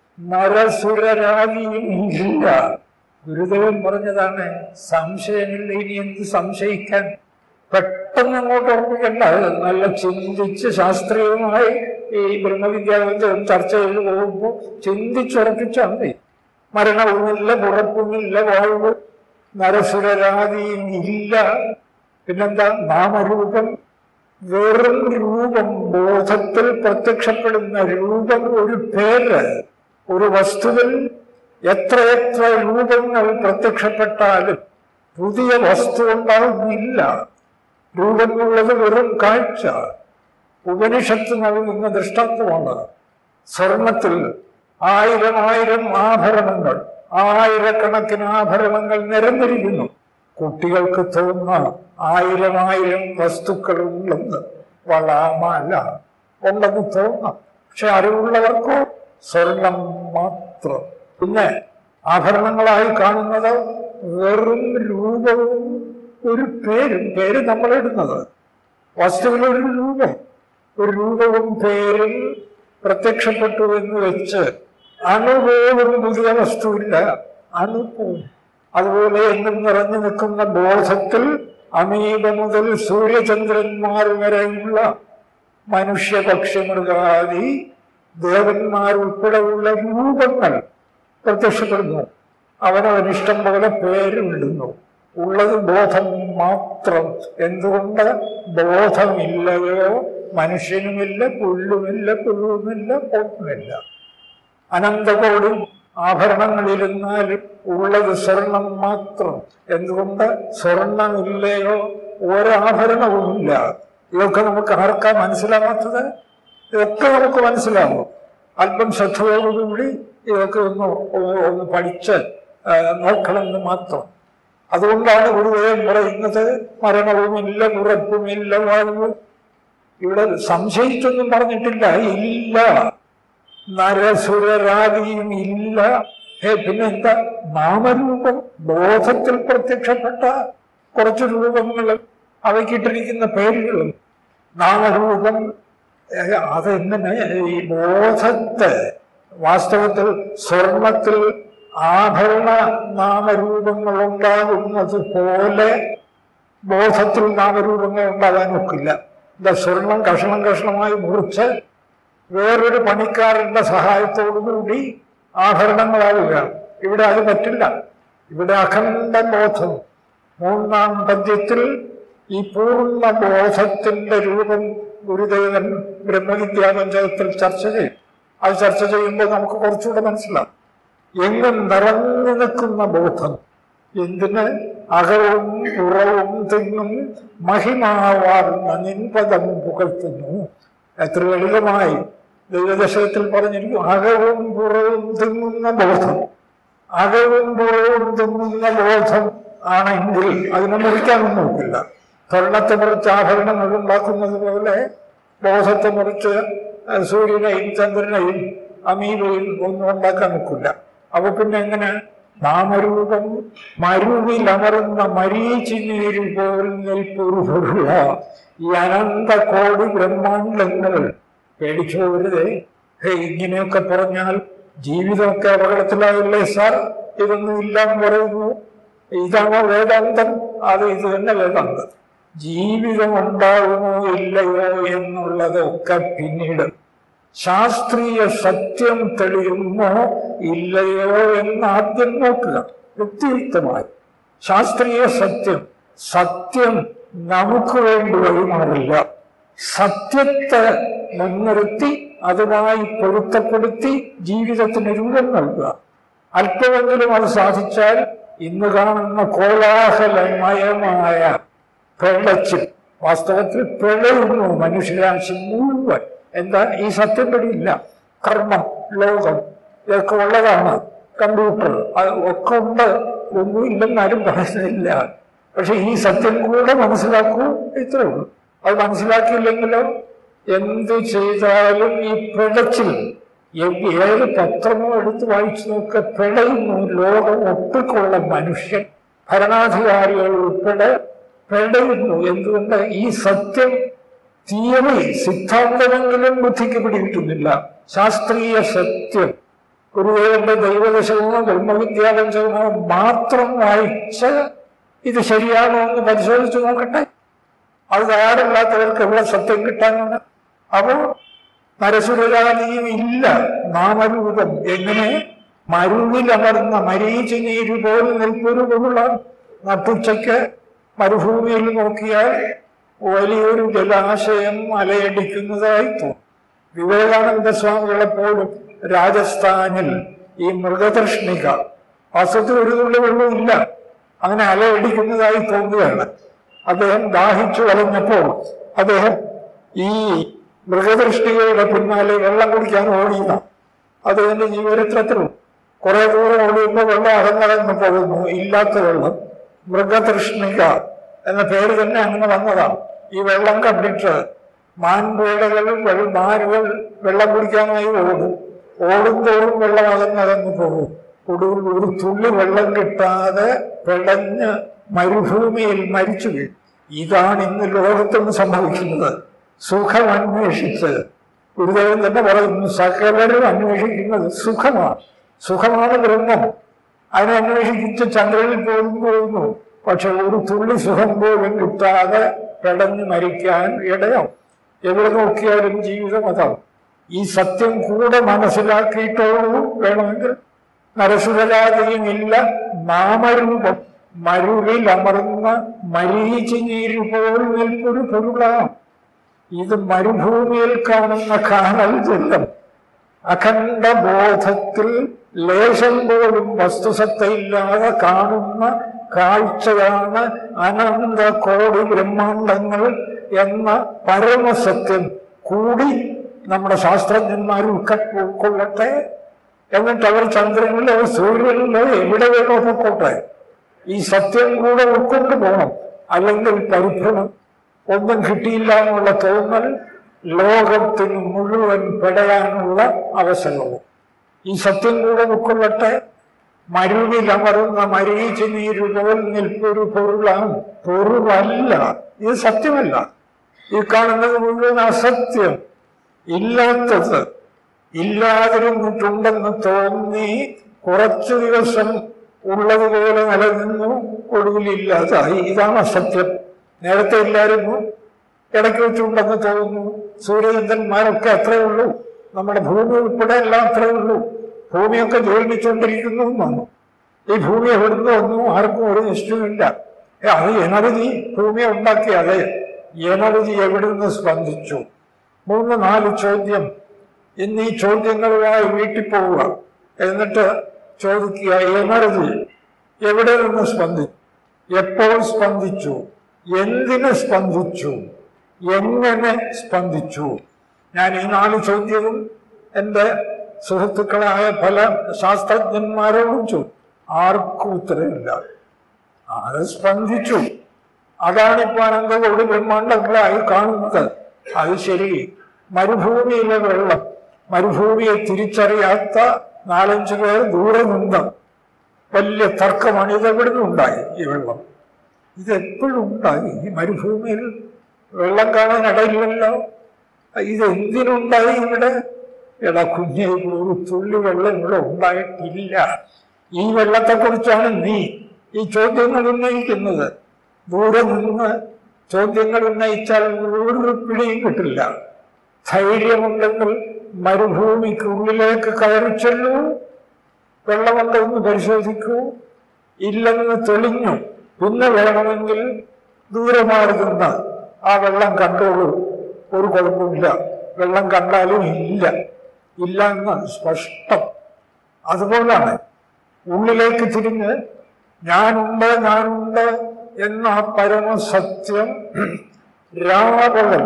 നരസുരരാഗിയും ഇല്ല ഗുരുദേവൻ പറഞ്ഞതാണ് സംശയമില്ല ഇനി എന്ത് സംശയിക്കാൻ പെട്ടെന്ന് അങ്ങോട്ട് ഉറപ്പിക്കണ്ട അത് നല്ല ചിന്തിച്ച് ശാസ്ത്രീയമായി ഈ ബ്രഹ്മവിദ്യാലയം ചർച്ച ചെയ്ത് പോകുമ്പോൾ ചിന്തിച്ചുറപ്പിച്ചാൽ മതി മരണവുമില്ല പുറപ്പുമില്ല വാഴുവ് നരസുരരാതിയും ഇല്ല പിന്നെന്താ നാമരൂപം വെറും രൂപം ബോധത്തിൽ പ്രത്യക്ഷപ്പെടുന്ന രൂപം ഒരു പേര് ഒരു വസ്തുവിൽ എത്രയെത്ര രൂപങ്ങൾ പ്രത്യക്ഷപ്പെട്ടാലും പുതിയ വസ്തു ഉണ്ടാകുന്നില്ല രൂപങ്ങളുള്ളത് വെറും കാഴ്ച ഉപനിഷത്ത് നൽകുന്ന ദൃഷ്ടാന്തമാണ് സ്വർണത്തിൽ ആയിരം ആയിരം ആഭരണങ്ങൾ ആയിരക്കണക്കിന് ആഭരണങ്ങൾ നിരന്നിരിക്കുന്നു കുട്ടികൾക്ക് തോന്നുന്ന ആയിരം ആയിരം വസ്തുക്കളുണ്ടെന്ന് വളാമല്ല ഉണ്ടെന്ന് തോന്നാം പക്ഷെ അറിവുള്ളവർക്കോ സ്വർണം മാത്രം പിന്നെ ആഭരണങ്ങളായി കാണുന്നത് വെറും രൂപവും ഒരു പേരും പേര് നമ്മളിടുന്നത് വസ്തുവിനൊരു രൂപം ഒരു രൂപവും പേരും പ്രത്യക്ഷപ്പെട്ടു എന്ന് വെച്ച് അണുപോലും പുതിയ വസ്തുവില്ല അണുപോലും അതുപോലെ എന്നും നിറഞ്ഞു നിൽക്കുന്ന ബോധത്തിൽ അമീബ മുതൽ സൂര്യചന്ദ്രന്മാർ വരെയുള്ള മനുഷ്യ പക്ഷി മൃഗാദി ദേവന്മാർ ഉൾപ്പെടെയുള്ള രൂപങ്ങൾ പ്രത്യക്ഷപ്പെടുന്നു അവനവനിഷ്ടം പോലെ പേരിടുന്നു ഉള്ളത് ബോധം മാത്രം എന്തുകൊണ്ട് ബോധമില്ലയോ മനുഷ്യനുമില്ല പുല്ലുമില്ല പുഴുവുമില്ല പൊന്നുമില്ല അനന്തകോടി ആഭരണങ്ങളിരുന്നാലും ഉള്ളത് സ്വർണം മാത്രം എന്തുകൊണ്ട് സ്വർണമില്ലയോ ഒരാഭരണവുമില്ല ഇതൊക്കെ നമുക്ക് ആർക്കാ മനസ്സിലാകാത്തത് ഇതൊക്കെ നമുക്ക് മനസ്സിലാവും അല്പം ശ്രദ്ധയോടുകൂടി ഇതൊക്കെ ഒന്ന് ഒന്ന് ഒന്ന് പഠിച്ച് ആ, നോക്കണമെന്ന് മാത്രം അതുകൊണ്ടാണ് ഗുരുദേവൻ പറയുന്നത് മരണവുമില്ല ഉറപ്പുമില്ല വാഴുവും ഇവിടെ സംശയിച്ചൊന്നും പറഞ്ഞിട്ടില്ല ഇല്ല നരസുരരാഗിയും ഇല്ല ഹേ പിന്നെന്താ നാമരൂപം ബോധത്തിൽ പ്രത്യക്ഷപ്പെട്ട കുറച്ച് രൂപങ്ങൾ അവയ്ക്കിട്ടിരിക്കുന്ന പേരുകളും നാമരൂപം ഏ, അതെങ്ങനെ ഈ ബോധത്തെ വാസ്തവത്തിൽ സ്വർണത്തിൽ ആഭരണ നാമരൂപങ്ങൾ ഉണ്ടാകുന്നത് പോലെ ബോധത്തിൽ നാമരൂപങ്ങൾ ഉണ്ടാകാൻ ഒക്കില്ല എന്താ സ്വർണം കഷണം കഷണമായി മുറിച്ച് വേറൊരു പണിക്കാരന്റെ സഹായത്തോടുകൂടി ആഭരണങ്ങളാവുകയാണ് ഇവിടെ അത് പറ്റില്ല ഇവിടെ അഖണ്ഡ ബോധം മൂന്നാം പദ്യത്തിൽ ഈ പൂർണ്ണ ബോധത്തിന്റെ രൂപം ഗുരുദേവൻ ബ്രഹ്മവിദ്യാപഞ്ചകത്തിൽ ചർച്ച ചെയ്യും അത് ചർച്ച ചെയ്യുമ്പോൾ നമുക്ക് കുറച്ചുകൂടെ മനസ്സിലാവും എങ്ങും നിറഞ്ഞു നിൽക്കുന്ന ബോധം എന്തിന് അകവും ഉറവും തിന്നും മഹിമാവാർന്ന നിൻപദം പുകഴ്ത്തുന്നു എത്ര ലളിതമായി ദൈവദശകത്തിൽ പറഞ്ഞിരിക്കും അകവും പുറവും തിങ്ങുന്ന ബോധം അകവും പുറവും തിങ്ങുന്ന ബോധം ആണെങ്കിൽ അതിനെ മുറിക്കാനും നോക്കില്ല സ്വർണത്തെ മുറിച്ച് ആഭരണങ്ങൾ ഉണ്ടാക്കുന്നത് പോലെ ബോധത്തെ മുറിച്ച് സൂര്യനെയും ചന്ദ്രനെയും അമീബയും ഒന്നും ഉണ്ടാക്കാൻ നിൽക്കില്ല അപ്പൊ പിന്നെ എങ്ങനെ നാമരൂപം മരുവിലമർന്ന മരീചിനീരിൽ പോൽ നിൽപ്പൊരുപൊരുള ഈ അനന്ത കോടി ബ്രഹ്മാണ്ടങ്ങൾ പേടിച്ചോരുതേ ഹേ ഇങ്ങനെയൊക്കെ പറഞ്ഞാൽ ജീവിതമൊക്കെ അപകടത്തിലാവില്ലേ സാർ ഇതൊന്നും ഇല്ലാന്ന് പറയുന്നു ഇതാണോ വേദാന്തം അത് ഇത് തന്നെ വേദാന്തം ജീവിതം ഉണ്ടാകുമോ ഇല്ലയോ എന്നുള്ളതൊക്കെ പിന്നീട് ശാസ്ത്രീയ സത്യം തെളിയുമോ ഇല്ലയോ എന്ന് ആദ്യം നോക്കുക വ്യക്തിയുക്തമായി ശാസ്ത്രീയ സത്യം സത്യം നമുക്ക് വേണ്ടി വഴിമാറില്ല സത്യത്തെ മുൻനിർത്തി അതുമായി പൊരുത്തപ്പെടുത്തി ജീവിതത്തിന് രൂപം നൽകുക അല്പമെങ്കിലും അത് സാധിച്ചാൽ ഇന്ന് കാണുന്ന കോലാഹലമയമായ പ്രളച്ചിൽ വാസ്തവത്തിൽ പ്രളയുന്നു മനുഷ്യരാശി മുഴുവൻ എന്താ ഈ സത്യം പിടിയില്ല കർമ്മം ലോകം ഇതൊക്കെ ഉള്ളതാണ് കമ്പ്യൂട്ടർ അത് ഒക്കെ ഉണ്ട് ഒന്നും ഇല്ലെന്നാരും പറയുന്നില്ല പക്ഷെ ഈ സത്യം കൂടെ മനസ്സിലാക്കൂ ഇത്രേ ഉള്ളൂ അത് മനസ്സിലാക്കിയില്ലെങ്കിലോ എന്ത് ചെയ്താലും ഈ പിടച്ചിൽ ഏ- ഏത് പത്രമോ എടുത്ത് വായിച്ചു നോക്ക പിടയുന്നു ലോകം ഒട്ടുക്കുള്ള മനുഷ്യൻ ഭരണാധികാരികൾ ഉൾപ്പെടെ പിടയുന്നു എന്തുകൊണ്ട് ഈ സത്യം തിയറി സിദ്ധാന്തമെങ്കിലും ബുദ്ധിക്ക് പിടികിട്ടുന്നില്ല ശാസ്ത്രീയ സത്യം ഗുരുദേവന്റെ ദൈവദശകമോ ബ്രഹ്മവിദ്യാപഞ്ചകമോ മാത്രം വായിച്ച് ഇത് ശരിയാണോ എന്ന് പരിശോധിച്ച് നോക്കട്ടെ അത് തയ്യാറില്ലാത്തവർക്ക് എവിടെ സത്യം കിട്ടാനാണ് അപ്പോ നരസുരജാതിയും ഇല്ല നാമരൂപം എങ്ങനെ മരുവിലമർന്ന മരീചി നീര് പോലെ നിൽപ്പൊരു പൊരുള നട്ടുച്ചയ്ക്ക് മരുഭൂമിയിൽ നോക്കിയാൽ വലിയൊരു ജലാശയം അലയടിക്കുന്നതായി തോന്നും വിവേകാനന്ദ സ്വാമികളെ പോലും രാജസ്ഥാനിൽ ഈ മൃഗതൃഷ്ണിക വാസ്തവത്തിൽ ഒരു തുള്ളി വെള്ളമില്ല അങ്ങനെ അലയടിക്കുന്നതായി തോന്നുകയാണ് അദ്ദേഹം ദാഹിച്ചു വളർന്നപ്പോൾ അദ്ദേഹം ഈ മൃഗതൃഷ്ടികയുടെ പിന്നാലെ വെള്ളം കുടിക്കാൻ ഓടിയതാണ് അദ്ദേഹത്തിന്റെ ജീവചരിത്രത്തിൽ കുറെ ദൂരം ഓടിയുമ്പോൾ വെള്ളം അകന്നകന്ന് പോകുന്നു ഇല്ലാത്ത വെള്ളം മൃഗതൃഷ്ണിക എന്ന പേര് തന്നെ അങ്ങനെ വന്നതാണ് ഈ വെള്ളം കണ്ടിട്ട് മാൻപേടകൾ വെള്ള- മാനുകൾ വെള്ളം കുടിക്കാനായി ഓടും ഓടുന്തോറും വെള്ളം അകന്നകന്ന് പോകും ഒടുവിൽ ഒരു തുള്ളി വെള്ളം കിട്ടാതെ പിടഞ്ഞ് മരുഭൂമിയിൽ മരിച്ചു വീഴും ഇതാണ് ഇന്ന് ലോകത്തിന് സംഭവിക്കുന്നത് സുഖം അന്വേഷിച്ച് ഗുരുദേവൻ തന്നെ പറയുന്നു സകലരും അന്വേഷിക്കുന്നത് സുഖമാണ് സുഖമാണ് ബ്രഹ്മം അതിനെ അന്വേഷിച്ച് ചന്ദ്രനിൽ പോലും പോകുന്നു പക്ഷെ ഒരു തുള്ളി സുഖം പോലും കിട്ടാതെ പിടഞ്ഞു മരിക്കാൻ ഇടയാവും എവിടെ നോക്കിയാലും ജീവിതം അതാണ് ഈ സത്യം കൂടെ മനസ്സിലാക്കിയിട്ടോളൂ വേണമെങ്കിൽ നരസുരജാതിയുമില്ല നാമരൂപം മരുവിൽ അമർന്ന മരീചി നീര് പോൽ നിൽപ്പൊരു പൊരുളാം ഇത് മരുഭൂമിയിൽ കാണുന്ന കാനൽ ജലം അഖണ്ഡ ബോധത്തിൽ ലേശം പോലും വസ്തുസത്തയില്ലാതെ കാണുന്ന കാഴ്ചയാണ് അനന്ത കോടി ബ്രഹ്മാണ്ടങ്ങൾ എന്ന പരമസത്യം കൂടി നമ്മുടെ ശാസ്ത്രജ്ഞന്മാർ ഉൾക്ക- ഉൾക്കൊള്ളട്ടെ എന്നിട്ട് അവർ ചന്ദ്രനിലോ സൂര്യനിലോ എവിടെ വേണോ പൊക്കോട്ടെ ഈ സത്യം കൂടെ ഉൾക്കൊണ്ട് പോകണം അല്ലെങ്കിൽ പരിഭ്രമം ഒന്നും കിട്ടിയില്ല എന്നുള്ള തോന്നൽ ലോകത്തിന് മുഴുവൻ പെടയാനുള്ള അവസരവും ഈ സത്യം കൂടെ ഉൾക്കൊള്ളട്ടെ മരുവിലമറുന്ന മരീചി നീര് പോൽ നിൽപ്പൊരു പൊരുളാണ് പൊരുളല്ല ഇത് സത്യമല്ല ഈ കാണുന്നത് മുഴുവൻ അസത്യം ഇല്ലാത്തത് ഇല്ലാതിരുന്നിട്ടുണ്ടെന്ന് തോന്നി കുറച്ചു ദിവസം ഉള്ളതുപോലെ നിലനിന്നു ഒടുവിലില്ലാതായി ഇതാണ് അസത്യം നേരത്തെ ഇല്ലായിരുന്നു ഇടയ്ക്ക് വെച്ചുണ്ടെന്ന് തോന്നുന്നു സൂര്യചന്ദ്രന്മാരൊക്കെ അത്രേ ഉള്ളൂ നമ്മുടെ ഭൂമി ഉൾപ്പെടെ എല്ലാം അത്രേ ഉള്ളൂ ഭൂമിയൊക്കെ ജീർണിച്ചുകൊണ്ടിരിക്കുന്നു എന്നാണ് ഈ ഭൂമി എവിടുന്ന് ഒന്നും ആർക്കും ഒരു നിശ്ചയമില്ല ഏ, അത് എനർജി ഭൂമിയെ ഉണ്ടാക്കി അതെ എനർജി എവിടുന്ന് സ്പന്ദിച്ചു മൂന്ന് നാല് ചോദ്യം ഇന്ന് ഈ ചോദ്യങ്ങളുമായി വീട്ടിൽ പോവുക എന്നിട്ട് ചോദിക്കുക എനർജി എവിടെ നിന്ന് സ്പന്ദിച്ചു എപ്പോൾ സ്പന്ദിച്ചു എന്തിന് സ്പന്ദിച്ചു എങ്ങനെ സ്പന്ദിച്ചു ഞാൻ ഈ നാല് ചോദ്യവും എൻ്റെ സുഹൃത്തുക്കളായ പല ശാസ്ത്രജ്ഞന്മാരോടും ചോദിച്ചു ആർക്കും ഉത്തരവില്ല അത് സ്പന്ദിച്ചു അതാണ് ഇപ്പൊ അനന്തകോടി ബ്രഹ്മാണ്ടങ്ങളായി കാണുന്നത് അത് ശരി മരുഭൂമിയിലെ വെള്ളം മരുഭൂമിയെ തിരിച്ചറിയാത്ത നാലഞ്ചു പേർ ദൂരെ നിന്ന് വലിയ തർക്കമാണ് ഇത് എവിടെ നിന്നുണ്ടായി ഈ വെള്ളം ഇത് എപ്പോഴും ഉണ്ടായി ഈ മരുഭൂമിയിൽ വെള്ളം കാണാൻ ഇടയില്ലല്ലോ ഇത് എന്തിനുണ്ടായി ഇവിടെ എടാ കുഞ്ഞെ ഒരു തുള്ളി വെള്ളം ഇവിടെ ഉണ്ടായിട്ടില്ല ഈ വെള്ളത്തെക്കുറിച്ചാണ് നീ ഈ ചോദ്യങ്ങൾ ഉന്നയിക്കുന്നത് ദൂരെ നിന്ന് ചോദ്യങ്ങൾ ഉന്നയിച്ചാൽ ഒരു പിടിയും കിട്ടില്ല ധൈര്യമുണ്ടെങ്കിൽ മരുഭൂമിക്കുള്ളിലേക്ക് കയറി ചെല്ലൂ വെള്ളമുണ്ടോ എന്ന് പരിശോധിക്കൂ ഇല്ലെന്ന് തെളിഞ്ഞു പിന്നെ വേണമെങ്കിൽ ദൂരെ മാറി നിന്ന് ആ വെള്ളം കണ്ടോളൂ ഒരു കുഴപ്പമില്ല വെള്ളം കണ്ടാലും ഇല്ല ഇല്ല എന്ന് സ്പഷ്ടം അതുപോലാണ് ഉള്ളിലേക്ക് തിരിഞ്ഞ് ഞാനുണ്ട് ഞാനുണ്ട് എന്ന ആ പരമസത്യം രാപകൽ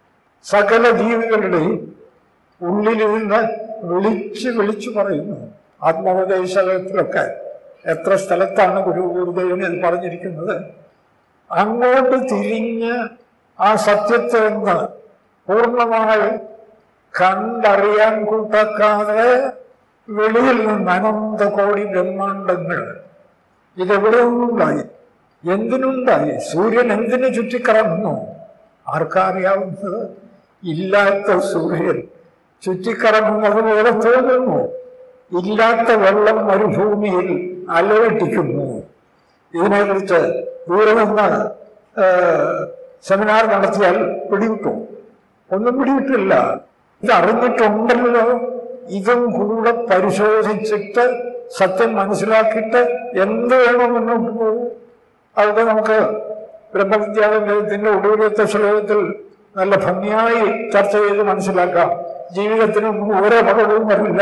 സകല ജീവികളുടെയും ഉള്ളിലിരുന്ന് വിളിച്ച് വിളിച്ചു പറയുന്നു ആത്മോപദേശത്തിലൊക്കെ എത്ര സ്ഥലത്താണ് ഗുരു ഗുരുദേവന് ഇത് പറഞ്ഞിരിക്കുന്നത് അങ്ങോട്ട് തിരിഞ്ഞ് ആ സത്യത്തെ ഒന്ന് പൂർണ്ണമായി കണ്ടറിയാൻ കൂട്ടാക്കാതെ വെളിയിൽ നിന്ന് അനന്ത കോടി ബ്രഹ്മാണ്ടങ്ങൾ ഇതെവിടെ നിന്നുണ്ടായി എന്തിനുണ്ടായി സൂര്യൻ എന്തിനു ചുറ്റിക്കറങ്ങുന്നു ആർക്കറിയാവുന്നത് ഇല്ലാത്ത സൂര്യൻ ചുറ്റിക്കറങ്ങുന്നത് പോലെ തോന്നുന്നു ഇല്ലാത്ത വെള്ളം മരുഭൂമിയിൽ അലവട്ടിക്കുന്നു ഇതിനെക്കുറിച്ച് ദൂരെ നിന്ന് ആ, സെമിനാർ നടത്തിയാൽ പിടികിട്ടും ഒന്നും പിടികിട്ടില്ല ഇത് അറിഞ്ഞിട്ടുണ്ടല്ലോ ഇതും കൂടെ പരിശോധിച്ചിട്ട് സത്യം മനസ്സിലാക്കിയിട്ട് എന്ത് വേണം മുന്നോട്ട് പോകും അവിടെ നമുക്ക് ബ്രഹ്മവിദ്യാലയത്തിന്റെ ഒടുവിലത്തെ ശ്ലോകത്തിൽ നല്ല ഭംഗിയായി ചർച്ച ചെയ്ത് മനസ്സിലാക്കാം ജീവിതത്തിനൊന്നും ഓരോ പകവും വരില്ല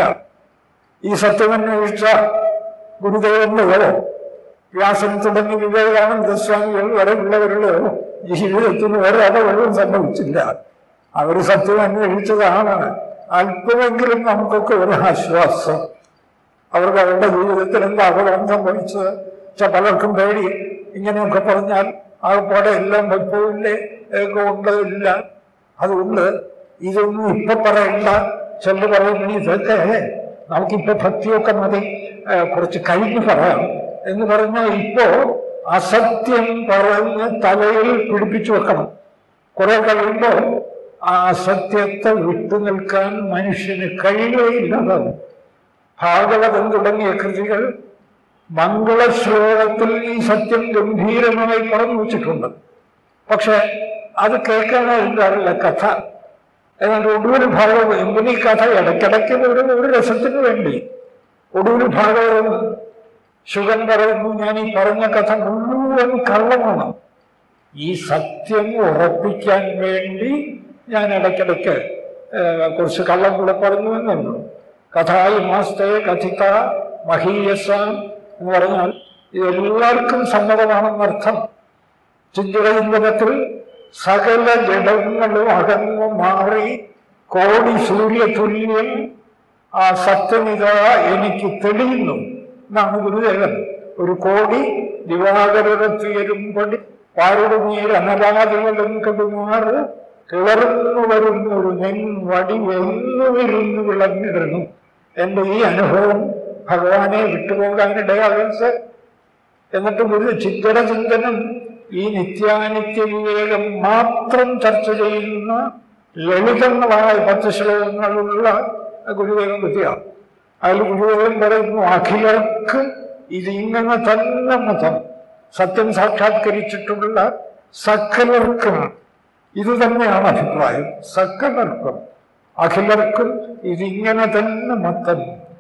ഈ സത്യമന്വേഷിച്ച ഗുരുദേവന്റെയോ വ്യാസൻ തുടങ്ങി വിവേകാനന്ദ സ്വാമികൾ വരെയുള്ളവരുടെ ജീവിതത്തിന് ഒരടവവും സംഭവിച്ചില്ല അവർ സത്യം അന്വേഷിച്ചതാണ് അല്പമെങ്കിലും നമുക്കൊക്കെ ഒരു ആശ്വാസം അവർക്ക് അവരുടെ ജീവിതത്തിൽ എന്താ അപകടം സംഭവിച്ചത് പക്ഷെ പലർക്കും പേടി ഇങ്ങനെയൊക്കെ പറഞ്ഞാൽ ആകപ്പാടെ എല്ലാം പോയില്ലേ ഒക്കെ ഉണ്ട് ഇല്ല അതുകൊണ്ട് ഇതൊന്നും ഇപ്പൊ പറയണ്ട ചെല്ലു പറയുന്നു ഇതൊക്കെ നമുക്കിപ്പോ ഭക്തിയൊക്കെ മതി ഏ, കുറച്ച് കഴിഞ്ഞ് പറയാം എന്ന് പറഞ്ഞാൽ ഇപ്പോ അസത്യം പറഞ്ഞ് തലയിൽ പിടിപ്പിച്ചു വെക്കണം കുറെ കഴിയുമ്പോൾ ആ അസത്യത്തെ വിട്ടു നിൽക്കാൻ മനുഷ്യന് കഴിയുകയില്ലാതാവും ഭാഗവതം തുടങ്ങിയ കൃതികൾ മംഗളശ്ലോകത്തിൽ ഈ സത്യം ഗംഭീരമായി പറഞ്ഞു വെച്ചിട്ടുണ്ട് പക്ഷെ അത് കേൾക്കാനായിട്ടാറില്ല കഥ എന്നാൽ ഒടുവിൽ ഭാഗവതം എന്തിനീ കഥ ഇടയ്ക്കിടയ്ക്ക് ഒരു ഒരു രസത്തിന് വേണ്ടി ഒടുവിൽ ഭാഗവതം ശുഗൻ പറയുന്നു ഞാൻ ഈ പറഞ്ഞ കഥ മുഴുവൻ കള്ളമാണ് ഈ സത്യം ഉറപ്പിക്കാൻ വേണ്ടി ഞാൻ ഇടയ്ക്കിടയ്ക്ക് ഏഹ്, കുറച്ച് കള്ളം കൂടെ പറഞ്ഞു എന്നുള്ളൂ കഥായി മാസ്തേ കഥിത മഹീയസ എന്ന് പറഞ്ഞാൽ ഇത് എല്ലാവർക്കും സമ്മതമാണെന്നർത്ഥം ചിന്തിടയിന്തത്തിൽ സകല ജഡങ്ങളും അകന്നു മാറി കോടി സൂര്യതുല്യം ആ സത്യമിത എനിക്ക് തെളിയുന്നു എന്നാണ് ഗുരുദേവൻ ഒരു കോടി ദിവാകരുടത്തുയരുമ്പടി പാരുടുമീർ അനലാദികളും കടുമാറ് കിളർന്നു വരുന്ന ഒരു നെൻവടി വെന്നു വിരുന്നു വിളങ്ങിടുന്നു എന്റെ ഈ അനുഭവം ഭഗവാനെ വിട്ടുപോകാനിടയാകരുത് എന്നിട്ട് ഒരു ചിന്തന ചിന്തനം ഈ നിത്യാനിത്യ വിവേകം മാത്രം ചർച്ച ചെയ്യുന്ന ലളിതങ്ങളായ പത്ത് ശ്ലോകങ്ങളുള്ള ഗുരുദേവൻ കൃതിയാണ് അതിൽ ഗുരുദേവൻ പറയുന്നു അഖിലർക്ക് ഇത് ഇങ്ങനെ തന്നെ മതം സത്യം സാക്ഷാത്കരിച്ചിട്ടുള്ള സകലർക്കും ഇത് തന്നെയാണ് അഭിപ്രായം സകലർക്കും അഖിലർക്കും ഇതിങ്ങനെ തന്നെ മത്തം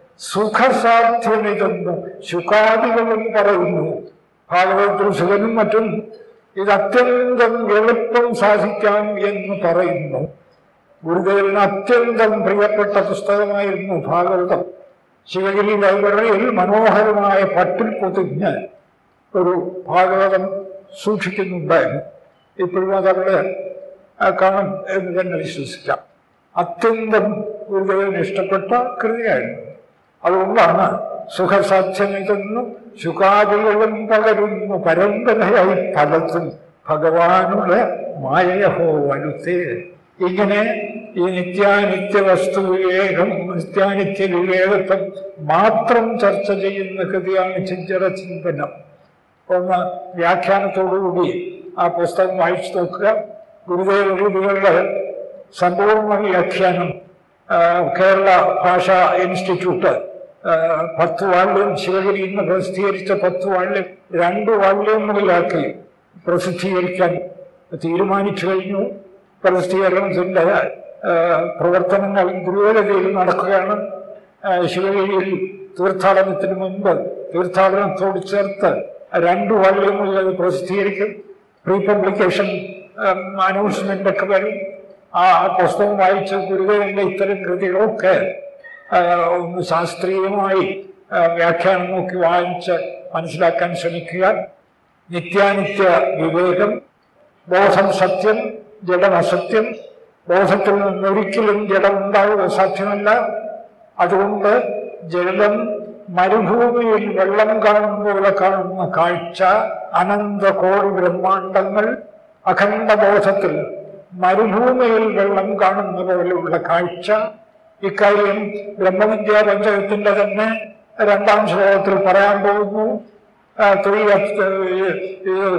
സുഖസാധ്യമിതെന്ന് ശുകാദികളും പറയുന്നു ഭാഗവതത്തിൽ ശിവനും മറ്റും ഇത് അത്യന്തം എളുപ്പം സാധിക്കാം എന്ന് പറയുന്നു ഗുരുദേവന് അത്യന്തം പ്രിയപ്പെട്ട പുസ്തകമായിരുന്നു ഭാഗവതം ശിവഗിരി ലൈബ്രറിയിൽ മനോഹരമായ പട്ടിൽ പൊതിഞ്ഞ് ഒരു ഭാഗവതം സൂക്ഷിക്കുന്നുണ്ടായിരുന്നു ഇപ്പോഴും അതവിടെ ആ, കാണും എന്ന് തന്നെ വിശ്വസിക്കാം അത്യന്തം ഗുരുദേവന് ഇഷ്ടപ്പെട്ട കൃതിയായിരുന്നു അതുകൊണ്ടാണ് സുഖസാധ്യമിതെന്നും ശുകാദികളും പകരുന്നു പരമ്പരയായി പലതും ഭഗവാനുടെ മായഹോ വലുത്തേ ഇങ്ങനെ ഈ നിത്യാനിത്യ വസ്തു വിവേകം നിത്യാനിത്യ വിവേകത്വം മാത്രം ചർച്ച ചെയ്യുന്ന കൃതിയാണ് ചിഞ്ചറ ചിന്തനം ഒന്ന് വ്യാഖ്യാനത്തോടുകൂടി ആ പുസ്തകം വായിച്ചു നോക്കുക ഗുരുദേവ കൃതികളുടെ സമ്പൂർണ്ണ വ്യാഖ്യാനം ആ, കേരള ഭാഷാ ഇൻസ്റ്റിറ്റ്യൂട്ട് ആ, പത്ത് വാള്യം ശിവഗിരിയിൽ നിന്ന് പ്രസിദ്ധീകരിച്ച പത്ത് വാള്യം രണ്ട് വാള്യങ്ങളിലാക്കി പ്രസിദ്ധീകരിക്കാൻ തീരുമാനിച്ചു കഴിഞ്ഞു പ്രസിദ്ധീകരണത്തിന്റെ ആ, പ്രവർത്തനങ്ങൾ ദ്രുതഗതിയിൽ നടക്കുകയാണ് ആ, ശിവഗിരിയിൽ തീർത്ഥാടനത്തിന് മുൻപ് തീർത്ഥാടനത്തോട് ചേർത്ത് രണ്ട് വാള്യങ്ങളിൽ അത് പ്രസിദ്ധീകരിക്കും പ്രീ പബ്ലിക്കേഷൻ അനൗൺസ്മെന്റ് ഒക്കെ വരും ആ പുസ്തകം വായിച്ച് ഗുരുദേവന്റെ ഇത്തരം കൃതികളൊക്കെ ആ, ഒന്ന് ശാസ്ത്രീയമായി ആ, വ്യാഖ്യാനം നോക്കി വായിച്ച് മനസ്സിലാക്കാൻ ശ്രമിക്കുക നിത്യാനിത്യ വിവേകം ബോധം സത്യം ജഡം അസത്യം ബോധത്തിൽ നിന്നൊരിക്കലും ജഡം ഉണ്ടാവുക സാധ്യമല്ല അതുകൊണ്ട് ജലം മരുഭൂമിയിൽ വെള്ളം കാണും പോലെ കാണുന്ന കാഴ്ച അനന്ത കോടി ബ്രഹ്മാണ്ടങ്ങൾ അഖണ്ഡ ബോധത്തിൽ മരുഭൂമിയിൽ വെള്ളം കാണുന്ന പോലെയുള്ള കാഴ്ച ഇക്കാര്യം ബ്രഹ്മവിദ്യാ പഞ്ചകത്തിന്റെ തന്നെ രണ്ടാം ശ്ലോകത്തിൽ പറയാൻ പോകുന്നു ആ, ത്രീ അപ്- ഇത്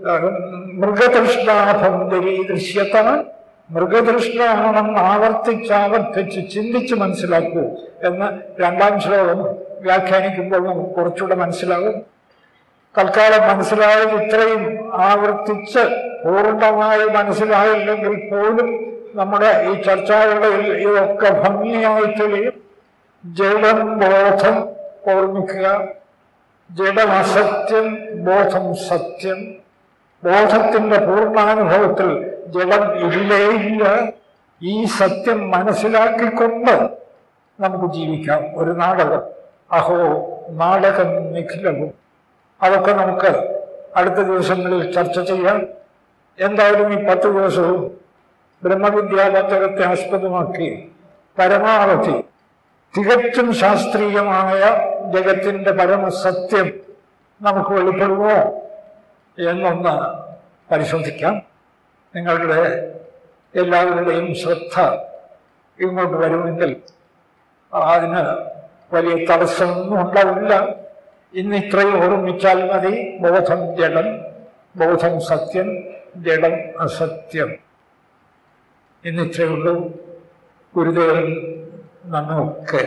മൃഗതൃഷ്ണാഭം ദരീദൃശ്യത മൃഗതൃഷ്ണാണെന്ന് ആവർത്തിച്ച് ആവർത്തിച്ച് ചിന്തിച്ച് മനസ്സിലാക്കൂ എന്ന് രണ്ടാം ശ്ലോകം വ്യാഖ്യാനിക്കുമ്പോൾ നമുക്ക് കുറച്ചുകൂടെ മനസ്സിലാകും തൽക്കാലം മനസ്സിലായത് ഇത്രയും ആവർത്തിച്ച് പൂർണ്ണമായി മനസ്സിലായില്ലെങ്കിൽ പോലും നമ്മുടെ ഈ ചർച്ചകളിൽ ഇതൊക്കെ ഭംഗിയായി തെളിയും ജഡം ബോധം ഓർമ്മിക്കുക ജഡം അസത്യം ബോധം സത്യം ബോധത്തിന്റെ പൂർണ്ണാനുഭവത്തിൽ ജഡം ഇല്ലേ ഇല്ല ഈ സത്യം മനസ്സിലാക്കിക്കൊണ്ട് നമുക്ക് ജീവിക്കാം ഒരു നാടകം അഹോ നാടകം നിഖിലവും അതൊക്കെ നമുക്ക് അടുത്ത ദിവസങ്ങളിൽ ചർച്ച ചെയ്യാം എന്തായാലും ഈ പത്ത് ദിവസവും ബ്രഹ്മവിദ്യാപത്രത്തെ ആസ്പദമാക്കി പരമാവധി തികച്ചും ശാസ്ത്രീയമായ ജഗത്തിന്റെ പരമസത്യം നമുക്ക് വെളിപ്പെടുമോ എന്നൊന്ന് പരിശോധിക്കാം നിങ്ങളുടെ എല്ലാവരുടെയും ശ്രദ്ധ ഇങ്ങോട്ട് വരുമെങ്കിൽ അതിന് വലിയ തടസ്സമൊന്നും ഉണ്ടാവില്ല ഇന്ന് ഇത്രയും ഓർമ്മിച്ചാൽ മതി ബോധം ജഡം ബോധം സത്യം ജഡം അസത്യം ഇന്ന് ഇത്രയുള്ളൂ ഗുരുദേവൻ നമ്മൊക്കെ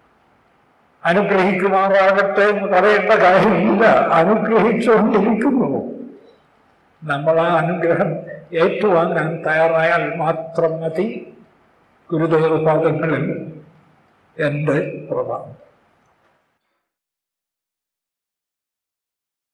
അനുഗ്രഹിക്കുമാറാകട്ടെ എന്ന് പറയേണ്ട കാര്യമില്ല അനുഗ്രഹിച്ചുകൊണ്ടിരിക്കുന്നു നമ്മൾ ആ അനുഗ്രഹം ഏറ്റുവാങ്ങാൻ തയ്യാറായാൽ മാത്രം മതി ഗുരുദേവപാദങ്ങളിൽ എൻ്റെ പ്രഭാവം